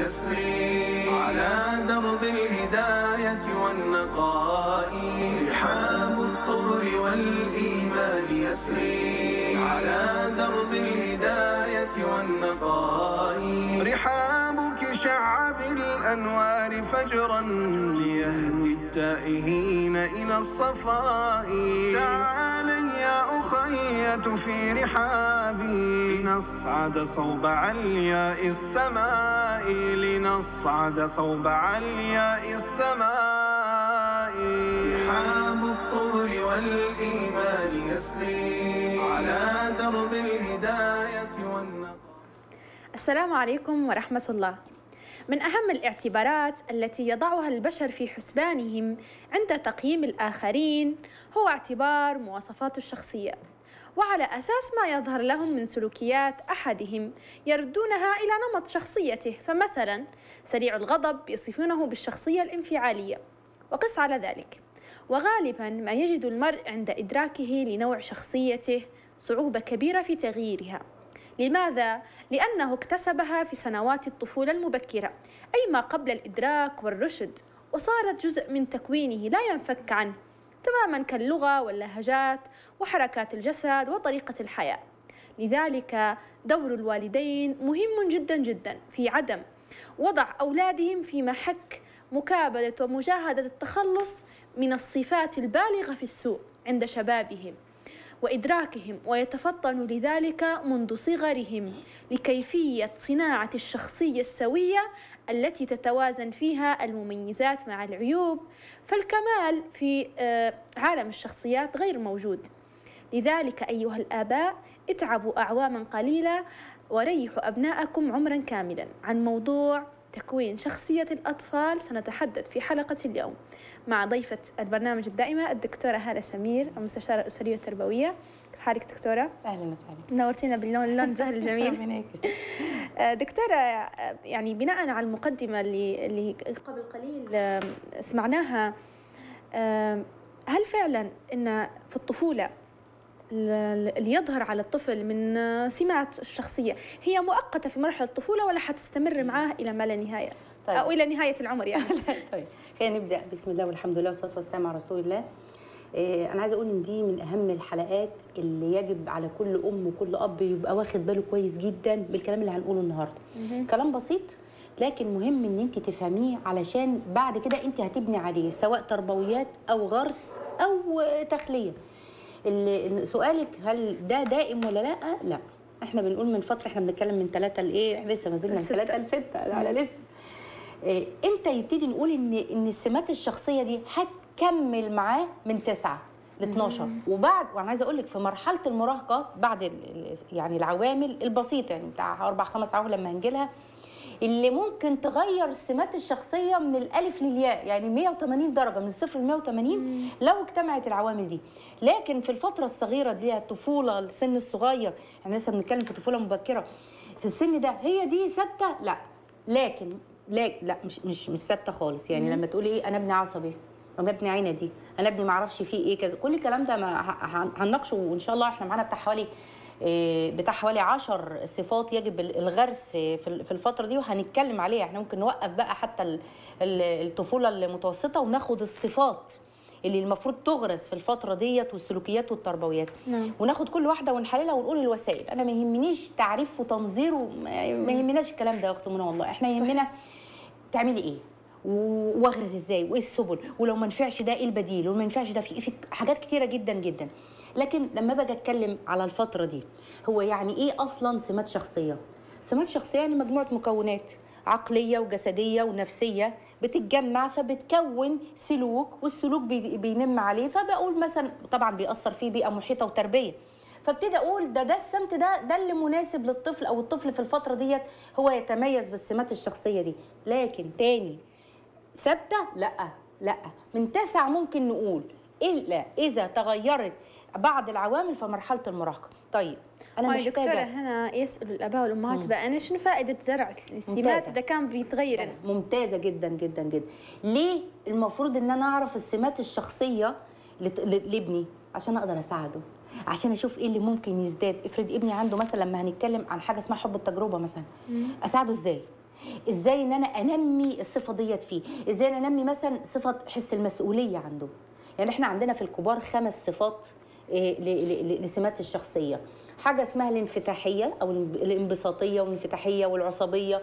يسري على درب الهداية والنقاء رحاب الطهر والإيمان يسري على درب الهداية والنقاء رحابك شع بالأنوار فجرا ليهدي التائهين إلى الصفاء تعالي يا أخية في رحابي لنصعد صوب علياء السماء لنصعد صوب علياء السماء رحاب الطهر والإيمان يسري على درب الهداية والنقاء السلام عليكم ورحمة الله. من أهم الاعتبارات التي يضعها البشر في حسبانهم عند تقييم الآخرين هو اعتبار مواصفات الشخصية. وعلى أساس ما يظهر لهم من سلوكيات أحدهم يردونها إلى نمط شخصيته، فمثلا سريع الغضب يصفونه بالشخصية الانفعالية. وقس على ذلك. وغالبا ما يجد المرء عند إدراكه لنوع شخصيته صعوبة كبيرة في تغييرها. لماذا؟ لأنه اكتسبها في سنوات الطفولة المبكرة، أي ما قبل الإدراك والرشد، وصارت جزء من تكوينه لا ينفك عنه، تماما كاللغة واللهجات وحركات الجسد وطريقة الحياة. لذلك دور الوالدين مهم جدا جدا في عدم وضع أولادهم في محك مكابدة ومجاهدة التخلص من الصفات البالغة في السوء عند شبابهم وإدراكهم ويتفطن لذلك منذ صغرهم لكيفية صناعة الشخصية السوية التي تتوازن فيها المميزات مع العيوب فالكمال في آه، عالم الشخصيات غير موجود لذلك أيها الآباء اتعبوا أعواما قليلة وريحوا أبناءكم عمرا كاملا عن موضوع تكوين شخصية الأطفال سنتحدث في حلقة اليوم مع ضيفة البرنامج الدائمة الدكتورة هالة سمير المستشارة الأسرية والتربوية كيف حالك دكتورة؟ اهلا وسهلا نورتينا باللون اللون الزهر الجميل ربنا يكرمك. آه، دكتورة آه، يعني بناء على المقدمة اللي اللي قبل قليل آه، سمعناها آه، هل فعلا ان في الطفولة ال- اللي يظهر على الطفل من آه، سمات الشخصية هي مؤقتة في مرحلة الطفولة ولا حتستمر معاه إلى ما لا نهاية طيب. أو إلى نهاية العمر يعني طيب خلينا نبدا بسم الله والحمد لله والصلاه والسلام على رسول الله إيه، انا عايزه اقول ان دي من اهم الحلقات اللي يجب على كل ام وكل اب يبقى واخد باله كويس جدا بالكلام اللي هنقوله النهارده كلام بسيط لكن مهم ان انت تفهميه علشان بعد كده انت هتبني عليه سواء تربويات او غرس او تخليه اللي سؤالك هل ده دائم ولا لا لا احنا بنقول من فتره احنا بنتكلم من ثلاثه لايه احنا لسه ما زلنا من لستة. ثلاثه لسته لا لا لسه إيه، امتى يبتدي نقول ان ان السمات الشخصيه دي هتكمل معاه من 9 ل 12 وبعد وانا عايزه اقول لك في مرحله المراهقه بعد ال- ال- يعني العوامل البسيطه يعني بتاع اربع خمس عوامل لما هنجيلها اللي ممكن تغير السمات الشخصيه من الالف للياء يعني 180 درجه من الصفر ل 180 لو اجتمعت العوامل دي لكن في الفتره الصغيره دي الطفوله السن الصغير احنا لسه بنتكلم في طفوله مبكره في السن ده هي دي ثابته لا لكن لا لا مش مش مش ثابته خالص يعني لما تقولي ايه انا ابني عصبي انا ابني عندي انا ابني ما اعرفش فيه ايه كذا كل الكلام ده ما ه- ه- هنناقشه وان شاء الله احنا معانا بتاع حوالي إيه، بتاع حوالي 10 صفات يجب ال- الغرس في ال- في الفتره دي وهنتكلم عليها احنا ممكن نوقف بقى حتى ال- ال- الطفوله المتوسطه وناخد الصفات اللي المفروض تغرس في الفتره ديت والسلوكيات والتربويات نعم. وناخد كل واحده ونحللها ونقول الوسائل انا ما يهمنيش تعريف وتنظير وما ما يهمناش الكلام ده يا اخت منى والله احنا يهمنا تعملي ايه و- واغرز ازاي وايه السبل ولو ما نفعش ده ايه البديل ولو ما ينفعش ده في في حاجات كتيره جدا جدا لكن لما باجي اتكلم على الفتره دي هو يعني ايه اصلا سمات شخصيه سمات شخصيه يعني مجموعه مكونات عقليه وجسديه ونفسيه بتتجمع فبتكون سلوك والسلوك بي- بينم عليه فبقول مثلا طبعا بيأثر فيه بيئه محيطه وتربيه فابتدي اقول ده ده السمت ده ده اللي مناسب للطفل او الطفل في الفتره ديت هو يتميز بالسمات الشخصيه دي لكن تاني ثابته لا لا من تسعة ممكن نقول الا اذا تغيرت بعض العوامل في مرحله المراهقه طيب انا هاي دكتورة محتاجه هنا يسأل الآباء والأمهات بقى أنا شنو فائدة زرع السمات ممتازة. إذا كان بيتغير ممتازه جدا جدا جدا ليه المفروض ان انا اعرف السمات الشخصيه لت- ل- لابني عشان اقدر اساعده عشان اشوف ايه اللي ممكن يزداد افرض ابني عنده مثلا لما هنتكلم عن حاجه اسمها حب التجربه مثلا اساعده ازاي ازاي ان انا انمي الصفه ديت فيه ازاي انا انمي مثلا صفه حس المسؤوليه عنده يعني احنا عندنا في الكبار خمس صفات إيه، ل- ل- ل- لسمات الشخصيه حاجه اسمها الانفتاحيه او الانب- الانبساطيه والانفتاحيه والعصبيه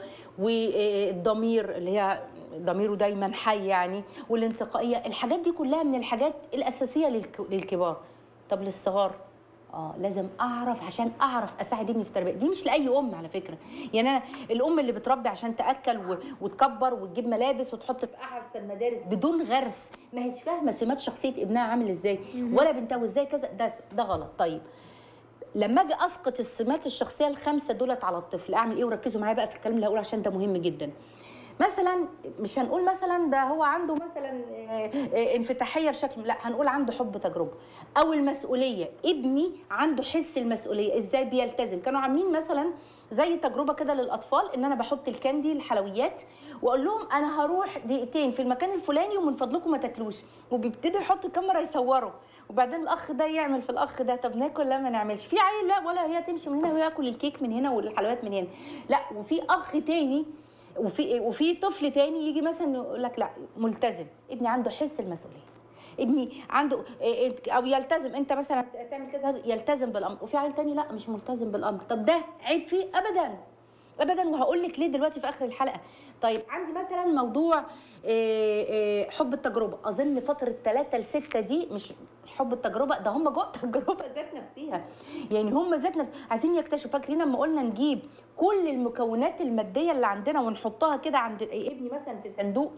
والضمير اللي هي ضميره دايما حي يعني والانتقائيه الحاجات دي كلها من الحاجات الاساسيه للك- للكبار طب للصغار اه لازم اعرف عشان اعرف اساعد ابني في التربيه دي مش لاي ام على فكره يعني انا الام اللي بتربي عشان تاكل و- وتكبر وتجيب ملابس وتحط في احسن مدارس بدون غرس ما هيش فاهمه سمات شخصيه ابنها عامل ازاي ولا بنتها وازاي كذا ده ده غلط طيب لما اجي اسقط السمات الشخصيه الخمسه دولت على الطفل اعمل ايه وركزوا معايا بقى في الكلام اللي هقوله عشان ده مهم جدا مثلا مش هنقول مثلا ده هو عنده مثلا آه، آه، انفتاحيه بشكل لا هنقول عنده حب تجربه او المسؤوليه ابني عنده حس المسؤوليه ازاي بيلتزم كانوا عاملين مثلا زي تجربه كده للاطفال ان انا بحط الكاندي الحلويات واقول لهم انا هروح دقيقتين في المكان الفلاني ومن فضلكم ما تاكلوش وبيبتدوا يحطوا كاميرا يصوروا وبعدين الاخ ده يعمل في الاخ ده طب ناكل لا ما نعملش في عيل لا ولا هي تمشي من هنا وياكل الكيك من هنا والحلويات من هنا لا وفي اخ تاني وفي وفي طفل تاني يجي مثلا يقول لك لا ملتزم ابني عنده حس المسؤوليه ابني عنده إيه- او يلتزم انت مثلا تعمل كذا يلتزم بالامر وفي عيل تاني لا مش ملتزم بالامر طب ده عيب فيه ابدا ابدا وهقول لك ليه دلوقتي في اخر الحلقه طيب عندي مثلا موضوع إيه، إيه، حب التجربه اظن فتره 3 ل 6 دي مش حب التجربه ده هم جوه التجربه ذات نفسها يعني هم ذات نفس عايزين يكتشفوا فاكرين لما قلنا نجيب كل المكونات الماديه اللي عندنا ونحطها كده عند ابني مثلا في صندوق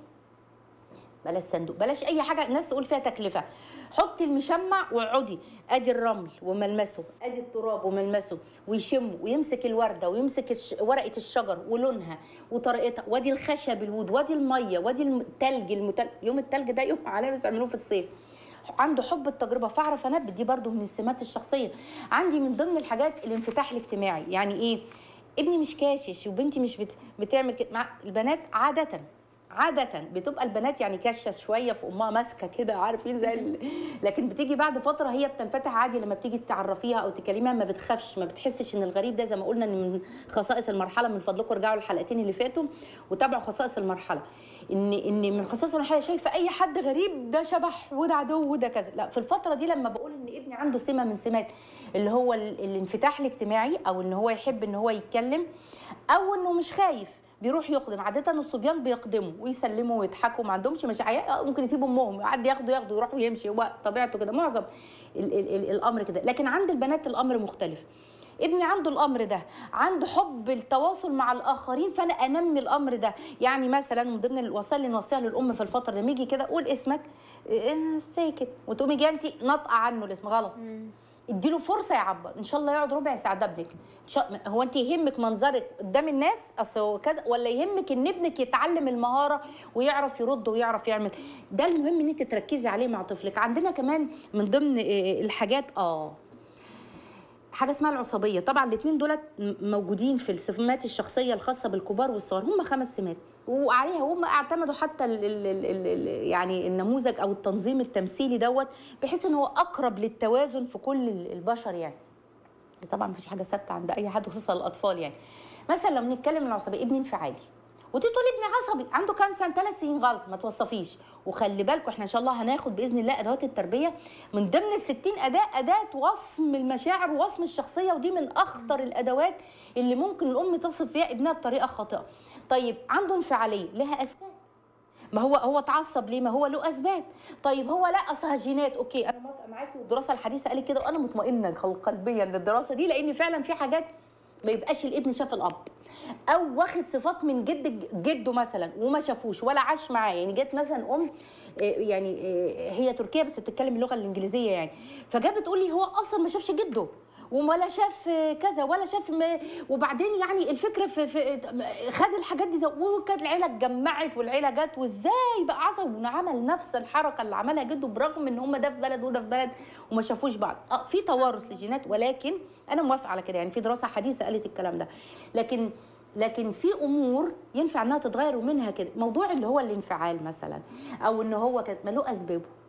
بلاش صندوق بلاش اي حاجه الناس تقول فيها تكلفه حطي المشمع واقعدي ادي الرمل وملمسه ادي التراب وملمسه ويشمه ويمسك الورده ويمسك الش... ورقه الشجر ولونها وطريقتها وادي الخشب الود وادي الميه وادي التلج المتل... يوم التلج ده يوم علامه بيعملوه في الصيف عنده حب التجربه فاعرف انبت دي برضو من السمات الشخصيه عندي من ضمن الحاجات الانفتاح الاجتماعي يعني ايه ابني مش كاشش وبنتي مش بت... بتعمل كده مع البنات عاده عادة بتبقى البنات يعني كاشة شوية في أمها ماسكة كده عارفين زي ال... لكن بتيجي بعد فترة هي بتنفتح عادي لما بتيجي تعرفيها أو تكلميها ما بتخافش ما بتحسش إن الغريب ده زي ما قلنا إن من خصائص المرحلة من فضلكم ارجعوا الحلقتين اللي فاتوا وتابعوا خصائص المرحلة إن إن من خصائص المرحلة شايفة أي حد غريب ده شبح وده عدو وده كذا لا في الفترة دي لما بقول إن ابني عنده سمة من سمات اللي هو ال... الانفتاح الاجتماعي أو إن هو يحب إن هو يتكلم أو إنه مش خايف بيروح يخدم عاده الصبيان بيخدموا ويسلموا ويضحكوا ما عندهمش مشاعر ممكن يسيبوا امهم حد ياخده ياخده يروح ويمشي هو طبيعته كده معظم ال ال ال الامر كده لكن عند البنات الامر مختلف ابني عنده الامر ده عنده حب التواصل مع الاخرين فانا انمي الامر ده يعني مثلا من ضمن الوسائل اللي نوصيها للام في الفتره لما يجي كده قول اسمك إيه ساكت وتقومي جايه انت ناطقه عنه الاسم غلط اديله فرصه يعبر ان شاء الله يقعد ربع ساعه ده ابنك إن شاء... هو انت يهمك منظرك قدام الناس اصل هو كذا ولا يهمك ان ابنك يتعلم المهاره ويعرف يرد ويعرف يعمل ده المهم ان انت تركزي عليه مع طفلك عندنا كمان من ضمن آه، الحاجات اه حاجه اسمها العصبيه طبعا الاثنين دولت م- موجودين في السمات الشخصيه الخاصه بالكبار والصغار هم خمس سمات وعليها هم اعتمدوا حتى ال ال ال ال ال يعني النموذج او التنظيم التمثيلي دوت بحيث ان هو اقرب للتوازن في كل ال- البشر يعني بس طبعا مفيش حاجه ثابته عند اي حد خصوصا الاطفال يعني مثلا لو بنتكلم عن العصبيه ابني انفعالي وتيجي تقول ابني عصبي عنده كام سنه ثلاث سنين غلط ما توصفيش وخلي بالكم احنا ان شاء الله هناخد باذن الله ادوات التربيه من ضمن ال 60 اداه اداه وصم المشاعر ووصم الشخصيه ودي من اخطر الادوات اللي ممكن الام تصف فيها ابنها بطريقه خاطئه طيب عنده انفعاليه لها اسباب ما هو هو اتعصب ليه ما هو له اسباب طيب هو لا اصلها جينات اوكي انا موافقه معاكي والدراسه الحديثه قالت كده وانا مطمئنه قلبيا للدراسه دي لان فعلا في حاجات ما يبقاش الابن شاف الاب او واخد صفات من جد جده مثلا وما شافوش ولا عاش معاه يعني جت مثلا ام آه، يعني آه، هي تركيه بس بتتكلم اللغه الانجليزيه يعني فجت بتقول لي هو اصلا ما شافش جده ولا شاف كذا ولا شاف ما وبعدين يعني الفكره في, في خد الحاجات دي زي- وكانت العيله اتجمعت والعيله جت وازاي بقى عصب وعمل نفس الحركه اللي عملها جده برغم ان هم ده في بلد وده في بلد وما شافوش بعض اه في توارث لجينات ولكن انا موافقه على كده يعني في دراسه حديثه قالت الكلام ده لكن لكن في امور ينفع انها تتغير ومنها كده موضوع اللي هو الانفعال مثلا او ان هو كانت ما له اسبابه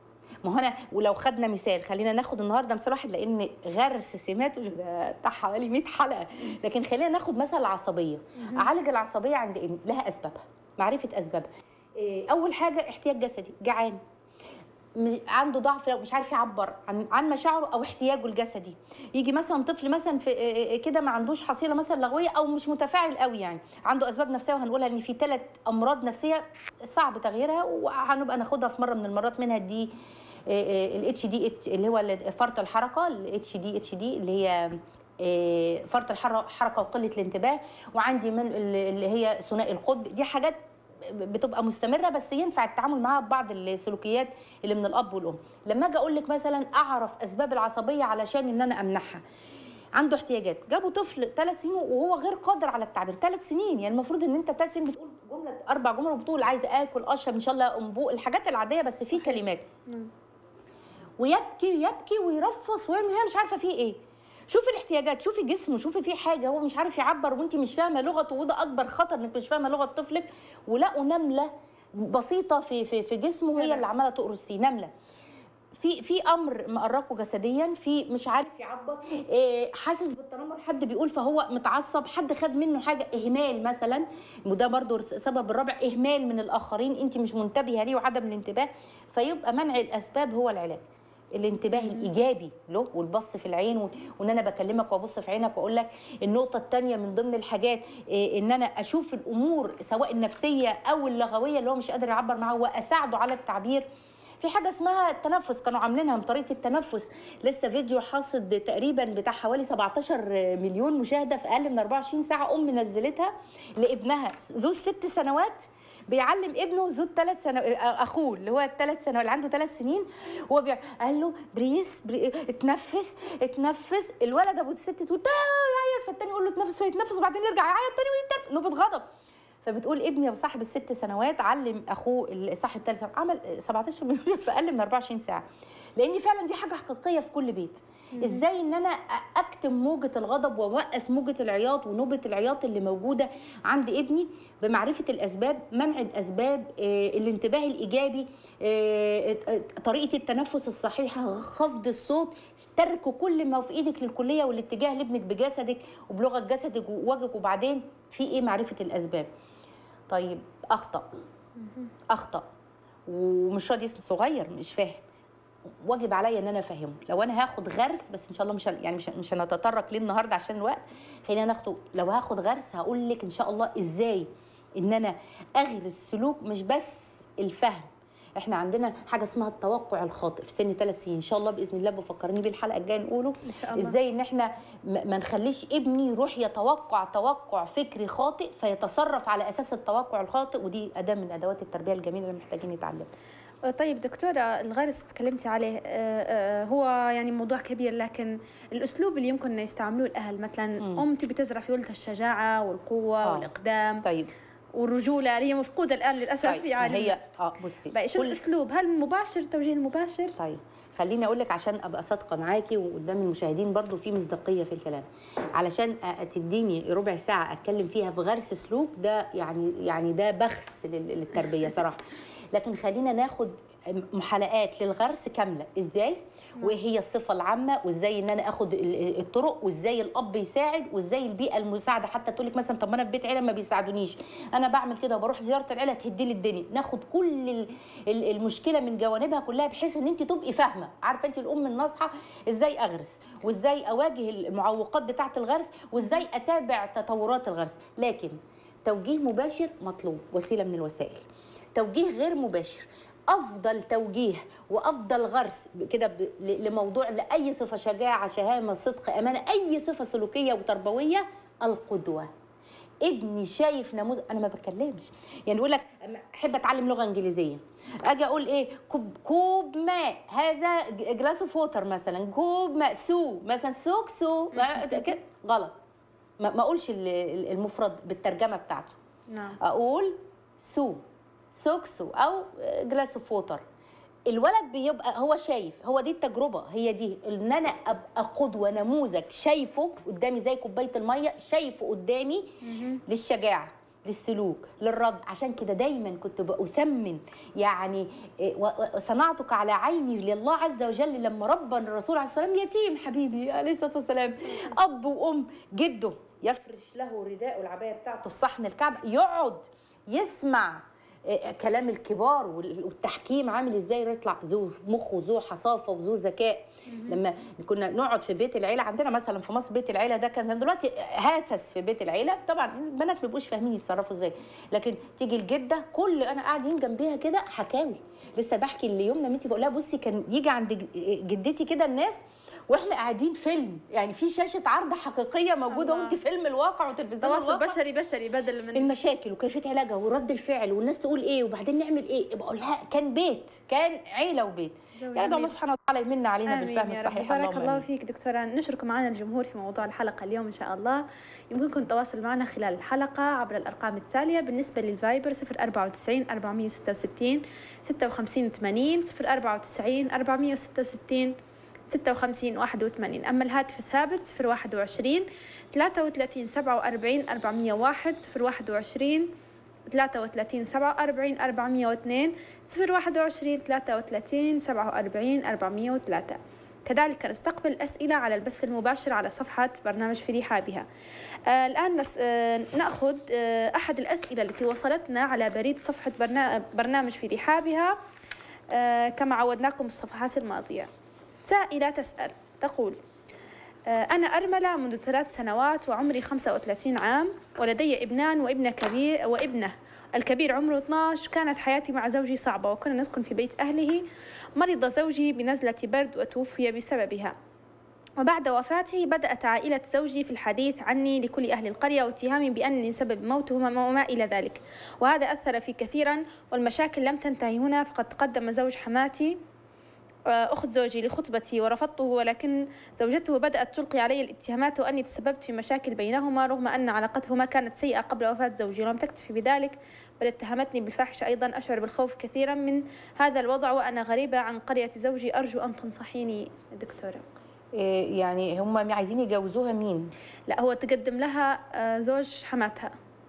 ما هو انا ولو خدنا مثال خلينا ناخد النهارده مثال واحد لان غرس سمات ده بتاع حوالي 100 حلقه لكن خلينا ناخد مثل العصبيه اعالج العصبيه عند ابني لها اسبابها معرفه اسبابها إيه، اول حاجه احتياج جسدي جعان م- عنده ضعف لو مش عارف يعبر عن عن مشاعره او احتياجه الجسدي يجي مثلا طفل مثلا في إيه إيه كده ما عندوش حصيله مثلا لغويه او مش متفاعل قوي يعني عنده اسباب نفسيه وهنقولها ان في ثلاث امراض نفسيه صعب تغييرها وهنبقى ناخدها في مره من المرات منها دي الاتش دي اللي هو ال- فرط الحركه الاتش دي اتش دي اللي هي إيه، فرط الحركه وقله الانتباه وعندي من اللي اللي هي ثنائي القطب دي حاجات بتبقى مستمره بس ينفع التعامل معاها ببعض السلوكيات اللي من الاب والام لما اجي اقول لك مثلا اعرف اسباب العصبيه علشان ان انا امنعها عنده احتياجات جابوا طفل ثلاث سنين وهو غير قادر على التعبير ثلاث سنين يعني المفروض ان انت ثلاث سنين بتقول جمله اربع جمل وبتقول عايزه اكل اشرب ان شاء الله انبوق الحاجات العاديه بس في كلمات ويبكي يبكي ويرفص ويعمل هي مش عارفه فيه ايه شوفي الاحتياجات شوفي جسمه شوفي فيه حاجه هو مش عارف يعبر وانت مش فاهمه لغته وده اكبر خطر انك مش فاهمه لغه طفلك ولقوا نمله بسيطه في في في جسمه هي اللي عماله تقرص فيه نمله في في امر مقرقه جسديا في مش عارف يعبر إيه، حاسس بالتنمر حد بيقول فهو متعصب حد خد منه حاجه اهمال مثلا وده برضو السبب الرابع اهمال من الاخرين انت مش منتبهه ليه وعدم الانتباه فيبقى منع الاسباب هو العلاج الانتباه الايجابي له والبص في العين و- وان انا بكلمك وابص في عينك واقول لك النقطه الثانيه من ضمن الحاجات إيه، ان انا اشوف الامور سواء النفسيه او اللغويه اللي هو مش قادر يعبر معاها واساعده على التعبير في حاجه اسمها التنفس كانوا عاملينها من طريقه التنفس لسه فيديو حاصد تقريبا بتاع حوالي 17 مليون مشاهده في اقل من 24 ساعه ام نزلتها لابنها ذو ست سنوات بيعلم ابنه ذو الثلاث سنوات اخوه اللي هو الثلاث سنوات اللي عنده ثلاث سنين هو بيع... قال له بريس, بري... اتنفس اتنفس الولد ابو الست تقول "تا- يعيط فالتاني يقول له اتنفس فيتنفس وبعدين يرجع يعيط تاني ويتنفس نوبه غضب فبتقول ابني ابو صاحب الست سنوات علم اخوه اللي صاحب ثلاث سنوات عمل 17 مليون في اقل من 24 ساعه لان فعلا دي حاجه حقيقيه في كل بيت ازاي ان انا أ- اكتم موجه الغضب واوقف موجه العياط ونوبه العياط اللي موجوده عند ابني بمعرفه الاسباب منع الاسباب آه، الانتباه الايجابي آه، آه، طريقه التنفس الصحيحه خفض الصوت ترك كل ما في ايدك للكليه والاتجاه لابنك بجسدك وبلغه جسدك ووجهك وبعدين في ايه معرفه الاسباب طيب اخطا اخطا ومش راضي اسم صغير مش فاهم واجب عليا ان انا افهمه لو انا هاخد غرس بس ان شاء الله مش هن- يعني مش مش هنتطرق ليه النهارده عشان الوقت خلينا ناخده لو هاخد غرس هقول لك ان شاء الله ازاي ان انا اغرس سلوك مش بس الفهم احنا عندنا حاجه اسمها التوقع الخاطئ في سن ثلاث سنين ان شاء الله باذن الله بفكرني بيه الحلقه الجايه نقوله إن شاء الله. ازاي ان احنا م- ما نخليش ابني يروح يتوقع توقع فكري خاطئ فيتصرف على اساس التوقع الخاطئ ودي اداه من ادوات التربيه الجميله اللي محتاجين نتعلمها طيب دكتورة الغرس تكلمتي عليه آه، آه، هو يعني موضوع كبير لكن الأسلوب اللي يمكن أن يستعملوه الأهل مثلا مم. أم تبي تزرع في ولدها الشجاعة والقوة آه. والإقدام طيب والرجولة اللي هي مفقودة الآن للأسف طيب في ما عالمنا هي اه بصي بقى شو كل- الأسلوب هل مباشر التوجيه المباشر طيب خليني اقول لك عشان ابقى صادقه معاكي وقدام المشاهدين برضو في مصداقيه في الكلام علشان أ- تديني ربع ساعه اتكلم فيها في غرس سلوك ده يعني يعني ده بخس لل- للتربيه صراحه لكن خلينا ناخد م- حلقات للغرس كامله ازاي وايه هي الصفه العامه وازاي ان انا اخد ال- الطرق وازاي الاب يساعد وازاي البيئه المساعده حتى تقول لك مثلا طب ما انا في بيت عيله ما بيساعدونيش انا بعمل كده وبروح زياره العيله تهدي لي الدنيا ناخد كل ال- ال- المشكله من جوانبها كلها بحيث ان انت تبقي فاهمه عارفه انت الام الناصحه ازاي اغرس وازاي اواجه المعوقات بتاعه الغرس وازاي اتابع تطورات الغرس لكن توجيه مباشر مطلوب وسيله من الوسائل توجيه غير مباشر افضل توجيه وافضل غرس كده ب- ل- لموضوع لاي صفه شجاعه شهامه صدق امانه اي صفه سلوكيه وتربويه القدوه ابني شايف نموذج انا ما بتكلمش يعني يقول لك أما احب اتعلم لغه انجليزيه اجي اقول ايه كوب كوب ماء هذا جلاس اوف ووتر مثلا كوب ماء سو مثلا سوك سو ما- كده غلط ما ما اقولش ال- ال- المفرد بالترجمه بتاعته نعم اقول سو سوكسو او جلاس اوف ووتر الولد بيبقى هو شايف هو دي التجربه هي دي ان انا ابقى قدوه نموذج شايفه قدامي زي كوبايه الميه شايفه قدامي للشجاعه للسلوك للرد عشان كده دايما كنت بأثمن يعني إيه، و- و- صنعتك على عيني لله عز وجل لما ربى الرسول عليه الصلاه والسلام يتيم حبيبي عليه الصلاه والسلام اب وام جده يفرش له رداء العبايه بتاعته في صحن الكعبه يقعد يسمع إيه، كلام الكبار وال- والتحكيم عامل ازاي يطلع ذو مخ وذو حصافه وذو ذكاء لما كنا نقعد في بيت العيله عندنا مثلا في مصر بيت العيله ده كان زي دلوقتي هاسس في بيت العيله طبعا البنات ما بيبقوش فاهمين يتصرفوا ازاي لكن تيجي الجده كل انا قاعدين جنبيها كده حكاوي لسه بحكي ليوم نمتي بقول لها بصي كان يجي عند ج- جدتي كده الناس واحنا قاعدين فيلم يعني في شاشه عرض حقيقيه موجوده الله. وانت فيلم الواقع وتلفزيون تواصل الواقع بشري بشري بدل من المشاكل وكيفيه علاجها ورد الفعل والناس تقول ايه وبعدين نعمل ايه بقول لها كان بيت كان عيله وبيت جو يا رب الله جميل. سبحانه وتعالى يمن علينا آمين بالفهم يا رب. الصحيح بارك اللهم الله آمين. فيك دكتورة نشرك معنا الجمهور في موضوع الحلقة اليوم إن شاء الله يمكنكم التواصل معنا خلال الحلقة عبر الأرقام التالية بالنسبة للفايبر 094 466 56 80 094 466 56 81 أما الهاتف الثابت 021 33 47 401 021 33 47 402 021 33 47 403 كذلك نستقبل أسئلة على البث المباشر على صفحة برنامج في رحابها آه الآن نس... آه نأخذ آه أحد الأسئلة التي وصلتنا على بريد صفحة برنا... برنامج في رحابها آه كما عودناكم الصفحات الماضية سائلة تسأل تقول آه، أنا أرملة منذ ثلاث سنوات وعمري 35 عام ولدي ابنان وابنة كبير وابنة الكبير عمره 12 كانت حياتي مع زوجي صعبة وكنا نسكن في بيت أهله مرض زوجي بنزلة برد وتوفي بسببها وبعد وفاته بدأت عائلة زوجي في الحديث عني لكل أهل القرية واتهامي بأنني سبب موته وما وما إلى ذلك وهذا أثر في كثيرا والمشاكل لم تنتهي هنا فقد تقدم زوج حماتي أخت زوجي لخطبتي ورفضته ولكن زوجته بدأت تلقي علي الاتهامات وأني تسببت في مشاكل بينهما رغم أن علاقتهما كانت سيئة قبل وفاة زوجي ولم تكتفي بذلك بل اتهمتني بالفاحشة أيضا أشعر بالخوف كثيرا من هذا الوضع وأنا غريبة عن قرية زوجي أرجو أن تنصحيني دكتورة إيه يعني هم عايزين يجوزوها مين لا هو تقدم لها آه، زوج حماتها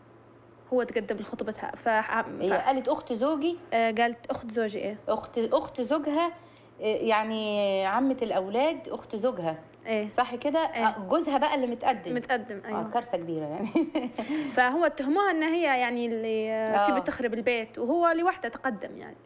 هو تقدم لخطبتها ف... هي قالت اخت زوجي آه، قالت أخت زوجي إيه اخت اخت زوجها إيه يعني عمة الاولاد اخت زوجها إيه صح كده إيه. آه، جوزها بقى اللي متقدم متقدم اه أيوه كارثه كبيره يعني فهو اتهموها ان هي يعني اللي آه. تبي تخرب البيت وهو لوحده تقدم يعني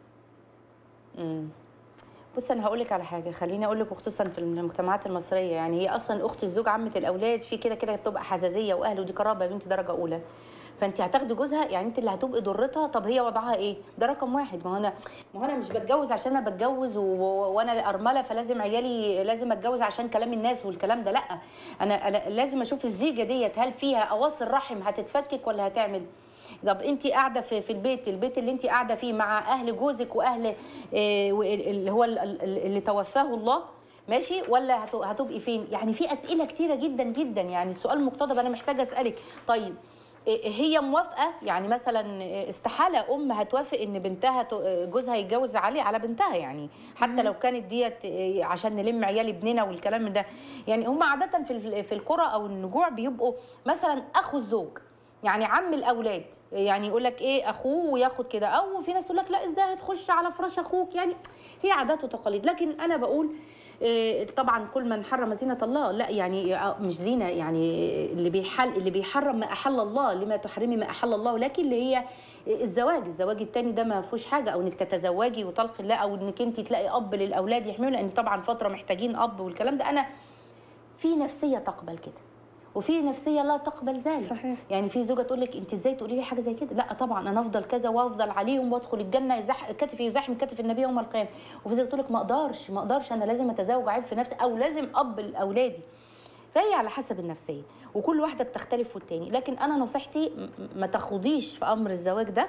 مم. بص انا هقول لك على حاجه خليني اقول لك وخصوصا في المجتمعات المصريه يعني هي اصلا اخت الزوج عمه الاولاد في كده كده بتبقى حزازيه واهل ودي قرابه بنت درجه اولى فانت هتاخدي جوزها يعني انت اللي هتبقي ضرتها طب هي وضعها ايه ده رقم واحد ما هو انا ما هو انا مش بتجوز عشان انا بتجوز و... و- وانا ارمله فلازم عيالي لازم اتجوز عشان كلام الناس والكلام ده لا انا, أنا لازم اشوف الزيجه ديت هل فيها اواصر رحم هتتفكك ولا هتعمل طب انت قاعده في في البيت البيت اللي انت قاعده فيه مع اهل جوزك واهل آه، وال- اللي هو ال- ال- اللي توفاه الله ماشي ولا هت- هتبقي فين يعني في اسئله كتيره جدا جدا يعني السؤال مقتضب انا محتاجه اسالك طيب إيه- هي موافقه يعني مثلا استحاله ام هتوافق ان بنتها ت- جوزها يتجوز علي على بنتها يعني حتى لو كانت ديت إيه، عشان نلم عيال ابننا والكلام ده يعني هم عاده في ال- في القرى او النجوع بيبقوا مثلا اخو الزوج يعني عم الاولاد يعني يقول لك ايه اخوه وياخد كده او في ناس تقول لك لا ازاي هتخش على فراش اخوك يعني هي عادات وتقاليد لكن انا بقول إيه، طبعا كل من حرم زينة الله لا يعني آه، مش زينة يعني اللي بيحل اللي بيحرم ما أحل الله لما تحرمي ما أحل الله لكن اللي هي الزواج الزواج التاني ده ما فيهوش حاجة أو إنك تتزوجي وطلق الله أو إنك أنت تلاقي أب للأولاد يحملوا لأن طبعا فترة محتاجين أب والكلام ده أنا في نفسية تقبل كده وفي نفسيه لا تقبل ذلك صحيح. يعني في زوجه تقول لك انت ازاي تقولي لي حاجه زي كده لا طبعا انا افضل كذا وافضل عليهم وادخل الجنه يزح كتفي يزاحم كتف النبي يوم القيامه وفي زوجه تقول لك ما اقدرش ما اقدرش انا لازم اتزوج عيب في نفسي او لازم اب لاولادي فهي على حسب النفسيه وكل واحده بتختلف والتاني لكن انا نصيحتي م- ما تخوضيش في امر الزواج ده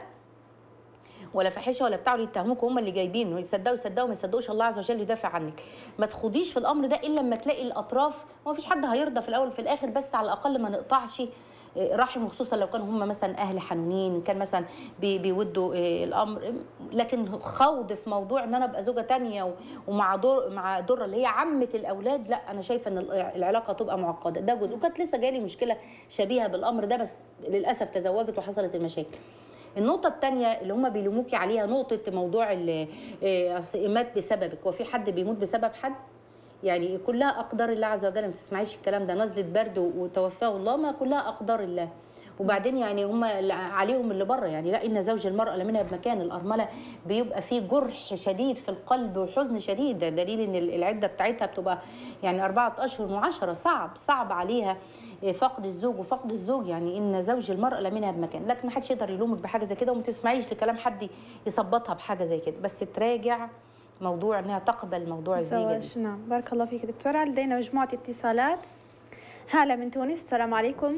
ولا فاحشه ولا بتاع يتهموك هم اللي جايبينه يصدقوا يصدقوا ما يصدقوش الله عز وجل يدافع عنك ما تخوضيش في الامر ده الا لما تلاقي الاطراف ما فيش حد هيرضى في الاول وفي الاخر بس على الاقل ما نقطعش آه، رحم وخصوصا لو كانوا هم مثلا اهل حنونين كان مثلا بي- بيودوا آه، الامر لكن خوض في موضوع ان انا ابقى زوجه تانية و- ومع دور مع دره اللي هي عمه الاولاد لا انا شايفه ان الع- العلاقه تبقى معقده ده جزء وكانت لسه جالي مشكله شبيهه بالامر ده بس للاسف تزوجت وحصلت المشاكل النقطة الثانية اللي هم بيلوموكي عليها نقطة موضوع ال- آه، أصل مات بسببك وفي حد بيموت بسبب حد يعني كلها اقدار الله عز وجل ما تسمعيش الكلام ده نزله برد وتوفاه الله ما كلها اقدار الله وبعدين يعني هم اللي عليهم اللي بره يعني لا ان زوج المراه لمنها بمكان الارمله بيبقى فيه جرح شديد في القلب وحزن شديد ده دليل ان العده بتاعتها بتبقى يعني اربعه اشهر وعشره صعب صعب عليها فقد الزوج وفقد الزوج يعني ان زوج المراه لمنها بمكان لكن ما حدش يقدر يلومك بحاجه زي كده وما تسمعيش لكلام حد يثبطها بحاجه زي كده بس تراجع موضوع انها تقبل موضوع الزيجه دي الزواج نعم بارك الله فيك دكتورة لدينا مجموعة اتصالات هالة من تونس السلام عليكم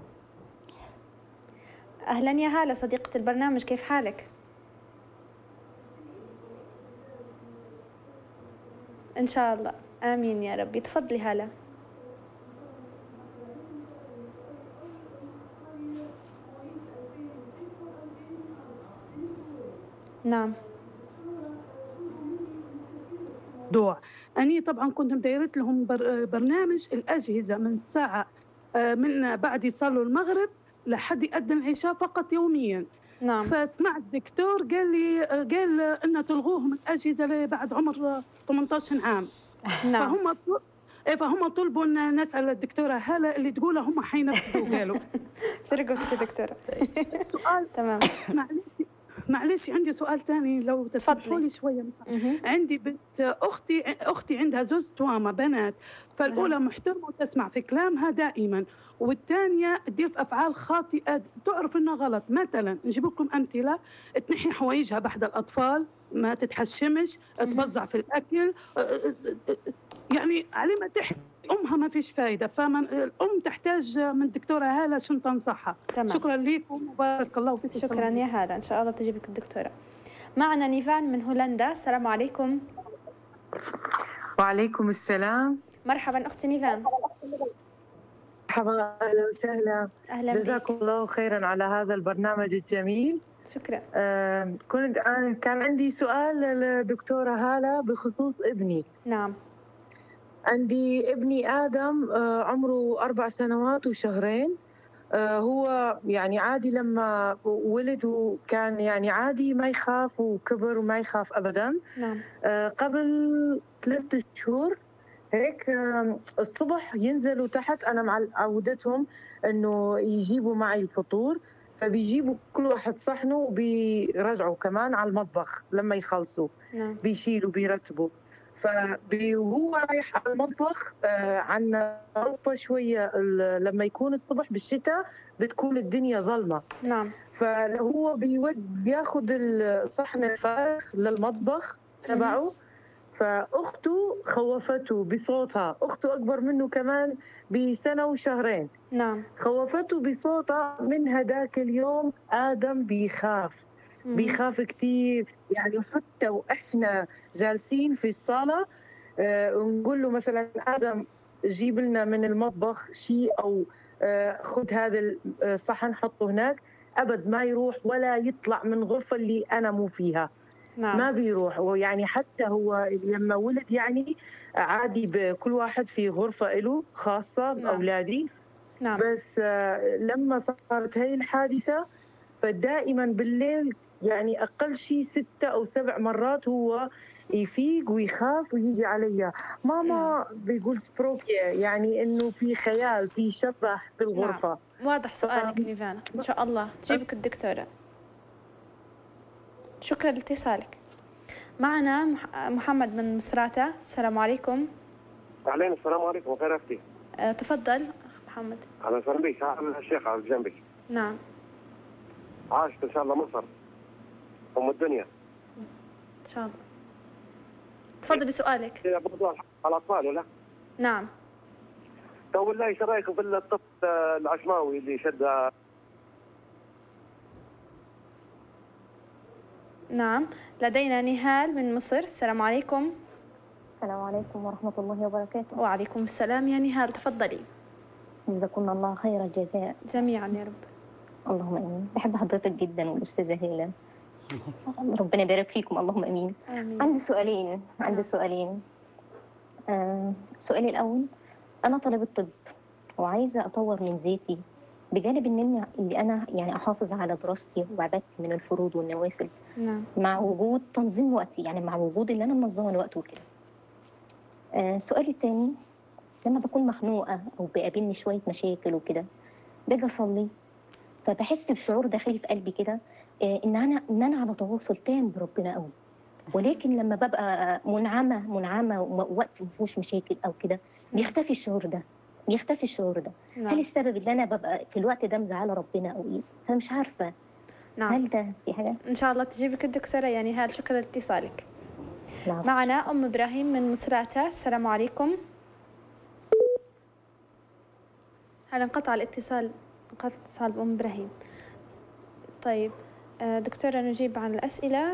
أهلا يا هالة صديقة البرنامج كيف حالك؟ إن شاء الله آمين يا ربي تفضلي هالة نعم موضوع أني طبعا كنت مديرت لهم بر برنامج الأجهزة من الساعة آه، من بعد يصلوا المغرب لحد يأذن العشاء فقط يوميا نعم فسمعت دكتور قال لي آه، قال إن تلغوهم الأجهزة اللي بعد عمر آه، 18 عام نعم فهم طل- إيه، فهم طلبوا ان نسال الدكتوره هلا اللي تقولها هم حينفذوا قالوا فرقتك يا دكتورة سؤال تمام معلش معلش عندي سؤال ثاني لو تسمحوا تفضلي. لي شويه مهم. عندي بنت اختي اختي عندها زوج توامه بنات فالاولى محترمه وتسمع في كلامها دائما والثانيه تدير في افعال خاطئه تعرف انها غلط مثلا نجيب لكم امثله تنحي حوايجها بعد الاطفال ما تتحشمش تبزع في الاكل يعني على ما تحكي امها ما فيش فايده فمن الام تحتاج من الدكتوره هاله شنو تنصحها تمام شكرا لكم وبارك الله فيكم شكرا يا هالة إن شاء الله تجيبك الدكتورة معنا نيفان من هولندا السلام عليكم وعليكم السلام مرحبا أختي نيفان مرحبا اهلا وسهلا أهلا بك جزاكم الله خيرا على هذا البرنامج الجميل شكرا آه، كنت أنا كان عندي سؤال للدكتورة هالة بخصوص ابني نعم عندي ابني آدم آه، عمره أربع سنوات وشهرين آه، هو يعني عادي لما ولد وكان يعني عادي ما يخاف وكبر وما يخاف أبدا نعم آه، قبل ثلاثة شهور هيك آم، الصبح ينزلوا تحت انا مع عودتهم انه يجيبوا معي الفطور فبيجيبوا كل واحد صحنه وبيرجعوا كمان على المطبخ لما يخلصوا نعم بيشيلوا بيرتبوا فهو رايح على المطبخ آه، عنا اوروبا شويه ال- لما يكون الصبح بالشتاء بتكون الدنيا ظلمه نعم فهو بيود بياخذ الصحن الفارغ للمطبخ تبعه فاخته خوفته بصوتها اخته اكبر منه كمان بسنه وشهرين نعم خوفته بصوتها من هداك اليوم ادم بيخاف مم. بيخاف كثير يعني حتى واحنا جالسين في الصاله آه نقول له مثلا ادم جيب لنا من المطبخ شيء او آه خذ هذا الصحن حطه هناك ابد ما يروح ولا يطلع من غرفه اللي انا مو فيها ما نعم بيروح ويعني حتى هو لما ولد يعني عادي بكل واحد في غرفه له خاصه نعم. باولادي نعم بس آه، لما صارت هاي الحادثة فدائما بالليل يعني أقل شيء ستة أو سبع مرات هو يفيق ويخاف ويجي علي ماما بيقول سبروكيا يعني إنه في خيال في شبح بالغرفة واضح سؤالك نيفانا إن شاء الله تجيبك الدكتورة شكرا لاتصالك معنا مح- محمد من مصراتة السلام عليكم اهلين السلام عليكم خير اختي أه، تفضل محمد اهلا وسهلا بك هذا الشيخ على جنبك نعم عاشت ان شاء الله مصر ام الدنيا إن شاء الله تفضل بسؤالك هي موضوع على الاطفال ولا؟ نعم تو بالله ايش رايكم في الطفل آه، العشماوي اللي شد نعم لدينا نهال من مصر السلام عليكم السلام عليكم ورحمة الله وبركاته وعليكم السلام يا نهال تفضلي جزاكم الله خير الجزاء جميعا يا رب اللهم امين بحب حضرتك جدا والاستاذه هاله ربنا يبارك فيكم اللهم امين آمين عندي سؤالين عندي نعم. سؤالين آه سؤالي الاول انا طالبه طب وعايزه اطور من ذاتي بجانب ان أنا- اللي انا يعني احافظ على دراستي وعبادتي من الفروض والنوافل نعم مع وجود تنظيم وقتي يعني مع وجود اللي انا منظمه الوقت وكده آه سؤالي التاني لما بكون مخنوقه او بيقابلني شويه مشاكل وكده باجي اصلي فبحس بشعور داخلي في قلبي كده آه ان انا ان انا على تواصل تام بربنا قوي ولكن لما ببقى منعمه منعمه ووقت ما فيهوش مشاكل او كده بيختفي الشعور ده بيختفي الشعور ده هل نعم السبب ان انا ببقى في الوقت ده مزعله ربنا او ايه فمش عارفه نعم هل ده في حاجه إن شاء الله تجيبك الدكتورة يعني هال شكرا لاتصالك لا معنا أم إبراهيم من مصراتة السلام عليكم هلا انقطع الاتصال انقطع الاتصال بأم إبراهيم طيب آه، دكتورة نجيب عن الأسئلة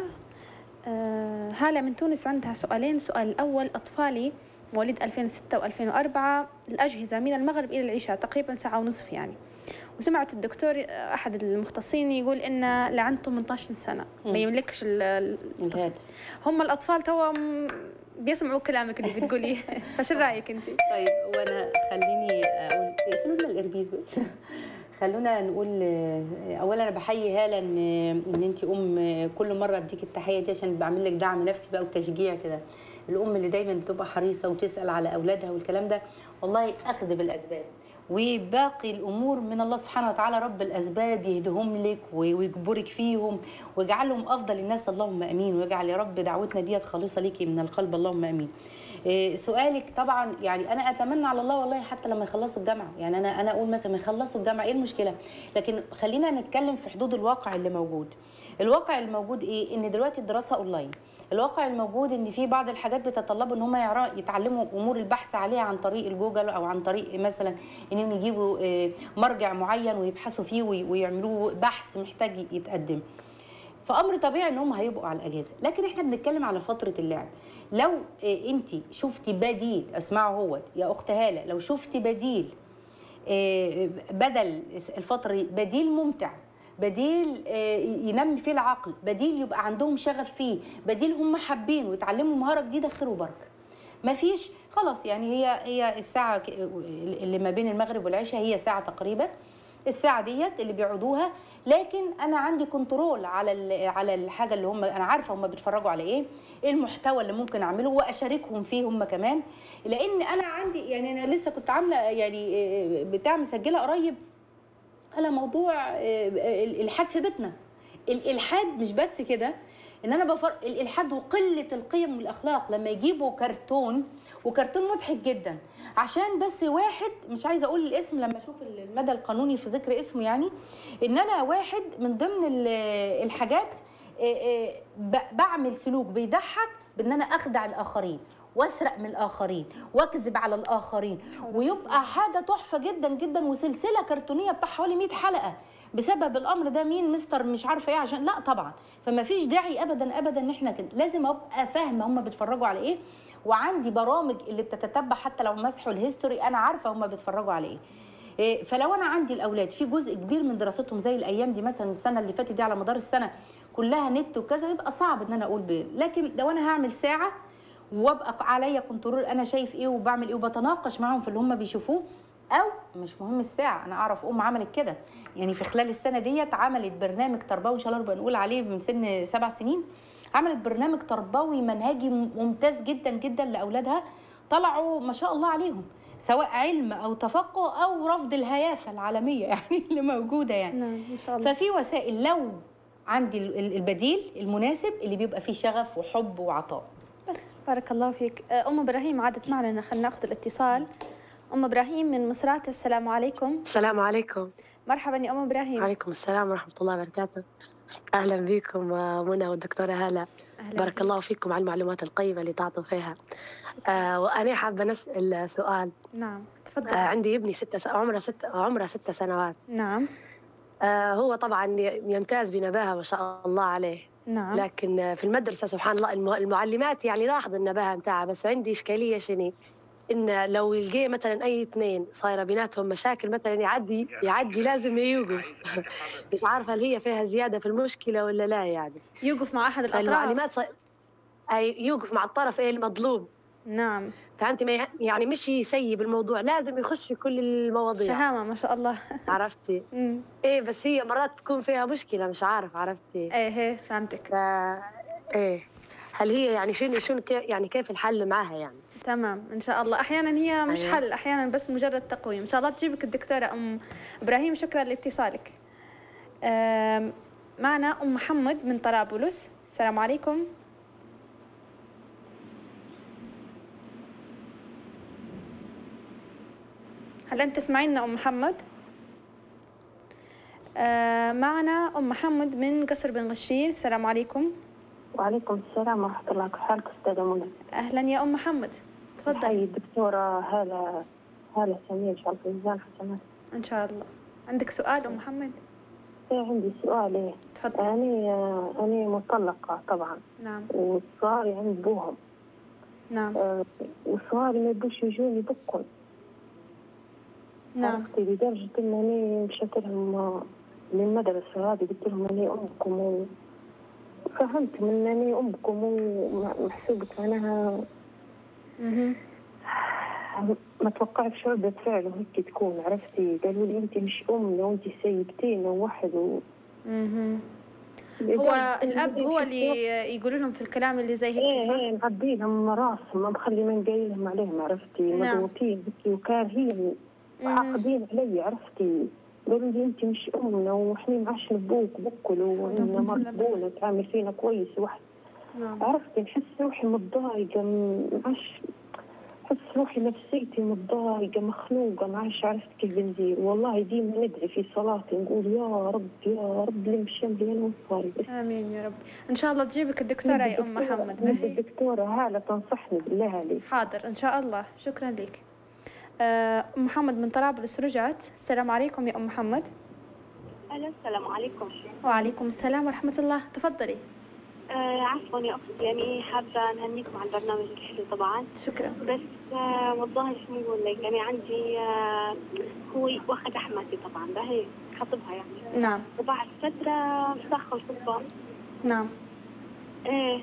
آه، هالة من تونس عندها سؤالين السؤال الأول أطفالي مواليد 2006 و2004 الأجهزة من المغرب إلى العشاء تقريبا ساعة ونصف يعني وسمعت الدكتور آه، أحد المختصين يقول إن لعند 18 سنة ما مم. يملكش ال- ال- الهاتف هم الأطفال توا م- بيسمعوا كلامك اللي بتقوليه فش رأيك أنت؟ طيب وانا خليني اقول اقفلوا لنا الاربيز بس خلونا نقول آه، اولا انا بحيي هاله ان ان انت ام آه، كل مره اديك التحيه دي عشان بعمل لك دعم نفسي بقى وتشجيع كده الام اللي دايما بتبقى حريصه وتسال على اولادها والكلام ده والله اخذ بالاسباب وباقي الامور من الله سبحانه وتعالى رب الاسباب يهدهم لك ويجبرك فيهم ويجعلهم افضل الناس اللهم امين ويجعل يا رب دعوتنا ديت خالصه ليكي من القلب اللهم امين إيه، سؤالك طبعا يعني انا اتمنى على الله والله حتى لما يخلصوا الجامعه يعني انا انا اقول مثلا يخلصوا الجامعه ايه المشكله لكن خلينا نتكلم في حدود الواقع اللي موجود الواقع الموجود ايه ان دلوقتي الدراسه اونلاين الواقع الموجود ان في بعض الحاجات بتتطلب ان هم يعرا- يتعلموا امور البحث عليها عن طريق الجوجل او عن طريق مثلا انهم يجيبوا آه، مرجع معين ويبحثوا فيه وي- ويعملوا بحث محتاج يتقدم فامر طبيعي ان هم هيبقوا على الاجازه لكن احنا بنتكلم على فتره اللعب لو انت شفتي بديل اسمعوا هو يا اخت هاله لو شفتي بديل آه، بدل الفتره دي بديل ممتع بديل آه، ينمي فيه العقل بديل يبقى عندهم شغف فيه بديل هم حابين ويتعلموا مهاره جديده خير وبركه ما فيش خلاص يعني هي هي الساعه ك- اللي ما بين المغرب والعشاء هي ساعه تقريبا الساعه ديت اللي بيقعدوها لكن انا عندي كنترول على ال- على الحاجه اللي هم انا عارفه هم بيتفرجوا على ايه ايه المحتوى اللي ممكن اعمله واشاركهم فيه هم كمان لان انا عندي يعني انا لسه كنت عامله يعني آه، بتاع مسجله قريب على موضوع آه، الالحاد في بيتنا الالحاد مش بس كده ان انا بفر الالحاد وقله القيم والاخلاق لما يجيبوا كرتون وكرتون مضحك جدا عشان بس واحد مش عايزه اقول الاسم لما اشوف المدى القانوني في ذكر اسمه يعني ان انا واحد من ضمن ال- الحاجات آه، آه، ب- بعمل سلوك بيضحك بان انا اخدع الاخرين واسرق من الاخرين واكذب على الاخرين ويبقى حاجه تحفه جدا جدا وسلسله كرتونيه بتاع حوالي 100 حلقه بسبب الامر ده مين مستر مش عارفه ايه عشان لا طبعا فما فيش داعي ابدا ابدا ان احنا كده لازم ابقى فاهمه هم بيتفرجوا على ايه وعندي برامج اللي بتتتبع حتى لو مسحوا الهيستوري انا عارفه هم بيتفرجوا على ايه إيه، فلو انا عندي الاولاد في جزء كبير من دراستهم زي الايام دي مثلا السنه اللي فاتت دي على مدار السنه كلها نت وكذا يبقى صعب ان انا اقول ب... لكن لو انا هعمل ساعه وابقى عليا كنترول انا شايف ايه وبعمل ايه وبتناقش معاهم في اللي هم بيشوفوه او مش مهم الساعه انا اعرف ام عملت كده يعني في خلال السنه ديت عملت برنامج تربوي ان شاء الله نبقى نقول عليه من سن سبع سنين عملت برنامج تربوي منهجي ممتاز جدا جدا لاولادها طلعوا ما شاء الله عليهم سواء علم او تفقه او رفض الهيافه العالميه يعني اللي موجوده يعني نعم إن شاء الله ففي وسائل لو عندي ال- ال- البديل المناسب اللي بيبقى فيه شغف وحب وعطاء بس بارك الله فيك آه، أم إبراهيم عادت معنا خلينا ناخذ الاتصال أم إبراهيم من مصرات السلام عليكم السلام عليكم مرحبا يا أم إبراهيم وعليكم السلام ورحمة الله وبركاته أهلا بكم آه، منى والدكتورة هلا أهلا بارك بك. الله فيكم على المعلومات القيمة اللي تعطوا فيها آه وأنا حابة نسأل سؤال نعم آه تفضل عندي ابني ستة س... عمره ست عمره ست سنوات نعم آه هو طبعا يمتاز بنباهة ما شاء الله عليه نعم لكن آه، في المدرسة سبحان الله الم- المعلمات يعني لاحظ النباهة متاعها بس عندي إشكالية شني ان لو يلقي مثلا اي اثنين صايره بيناتهم مشاكل مثلا يعدي يعدي لازم يوقف مش عارفه هل هي فيها زياده في المشكله ولا لا يعني يوقف مع أحد الأطراف فالمعلومات ص... أي يوقف مع الطرف ايه المظلوم نعم فهمتي ما ي- يعني مش يسيب الموضوع لازم يخش في كل المواضيع شهامة ما شاء الله عرفتي أمم. ايه بس هي مرات تكون فيها مشكله مش عارف عرفتي ايه هي فهمتك ف ايه هل هي يعني شنو شنو كي- يعني كيف الحل معاها يعني تمام ان شاء الله احيانا هي مش أيوة. حل احيانا بس مجرد تقويم ان شاء الله تجيبك الدكتوره ام ابراهيم شكرا لاتصالك آم، معنا ام محمد من طرابلس السلام عليكم هل انت تسمعينا ام محمد آه، معنا ام محمد من قصر بن غشير السلام عليكم وعليكم السلام ورحمة الله كيف حالك أستاذة منى؟ اهلا يا ام محمد تفضل حي الدكتورة هالة هالة سمير إن شاء الله في ميزان حسنات ان شاء الله عندك سؤال ام محمد إيه عندي سؤال إيه تفضل أنا أنا مطلقة طبعا نعم وصغاري عند بوهم نعم آه، وصغاري ما يبوش يجوني بكم نعم عرفتي لدرجة إن أنا مشيت لهم آه، للمدرسة هذه قلت لهم أنا أمكم و... فهمت من أنا أمكم ومحسوبة معناها مهم. ما توقعتش ردة فعله هيك تكون عرفتي قالوا لي انت مش امنا وانت سيبتينا وواحد و... مهم. هو الاب هو اللي يقولوا لهم في الكلام اللي زي هيك ايه صح؟ ايه معبي لهم راسهم ما مخلي من قايلهم عليهم عرفتي نعم. مضغوطين هيك وكارهين مهم. حاقدين علي عرفتي قالوا لي انت مش امنا واحنا معاش نبوك بكلوا وإنا مرضونا تعامل فينا كويس واحد نعم عرفتي نحس روحي متضايقة م- معاش نحس روحي نفسيتي متضايقة مخنوقة معاش عرفت كيف بندير والله ديما ندعي في صلاتي نقول يا رب يا رب لم شملي أنا وصاري بس امين يا رب ان شاء الله تجيبك الدكتوره يا ام محمد ما نبي هي الدكتورة هالة تنصحني بالله عليك حاضر ان شاء الله شكرا لك آه، ام محمد من طرابلس رجعت السلام عليكم يا ام محمد أهلا السلام عليكم وعليكم السلام ورحمه الله تفضلي آه عفوا يا أختي يعني حابة نهنيكم على البرنامج الحلو طبعا شكرا بس آه والله شو نقول لك يعني عندي آه هو واخد أحماتي طبعا ده هي خطبها يعني نعم وبعد فترة مسخ الخطبة نعم ايه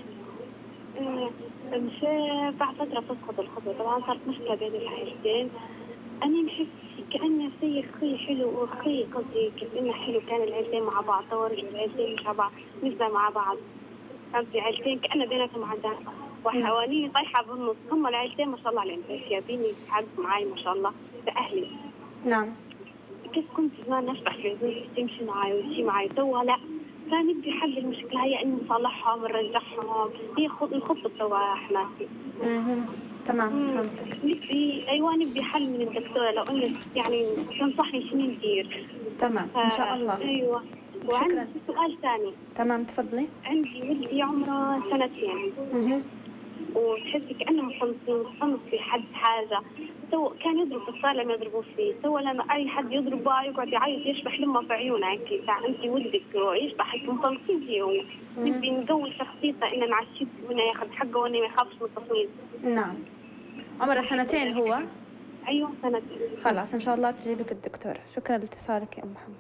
ايه مش بعد فترة فسخت الخطبة طبعا صارت مشكلة بين العائلتين أنا نحس كأنه في أخي حلو وأخي قصدي كأنه حلو كان العيلتين مع بعض طور العيلتين مع بعض نبدأ مع بعض قصدي عيلتين كأنه بيناتهم عداء وحواليني طايحة بالنص هم العيلتين ما شاء الله عليهم جايبيني يتعاقبوا معي ما شاء الله بأهلي نعم كيف كنت زمان نشبح في عزوز تمشي معي وتمشي معي توا لا فنبي حل المشكلة هي إن نصلحهم نرجعهم هي خط نخطط توا حماتي مهم. تمام مم. فهمتك نبي أيوة نبي حل من الدكتورة لو إنك يعني تنصحني شنو ندير تمام ان شاء الله أيوة شكراً. وعندي سؤال ثاني تمام تفضلي عندي ولدي عمره سنتين مهم. وتحسي كأنه مصمص مصمص في حد حاجة تو كان يضرب في الصالة ما يضربوه فيه تو لما أي حد يضربه يقعد يعيط يشبح لما في عيونه هيك تاع أنت ولدك يشبح هيك مصمصين فيه هو نبي نقوي شخصيته إنه نعشيه وإنه ياخذ حقه وإنه ما يخافش من التصوير نعم عمره سنتين هو أيوة سنتين خلاص ان شاء الله تجيبك الدكتورة شكرا لاتصالك يا ام محمد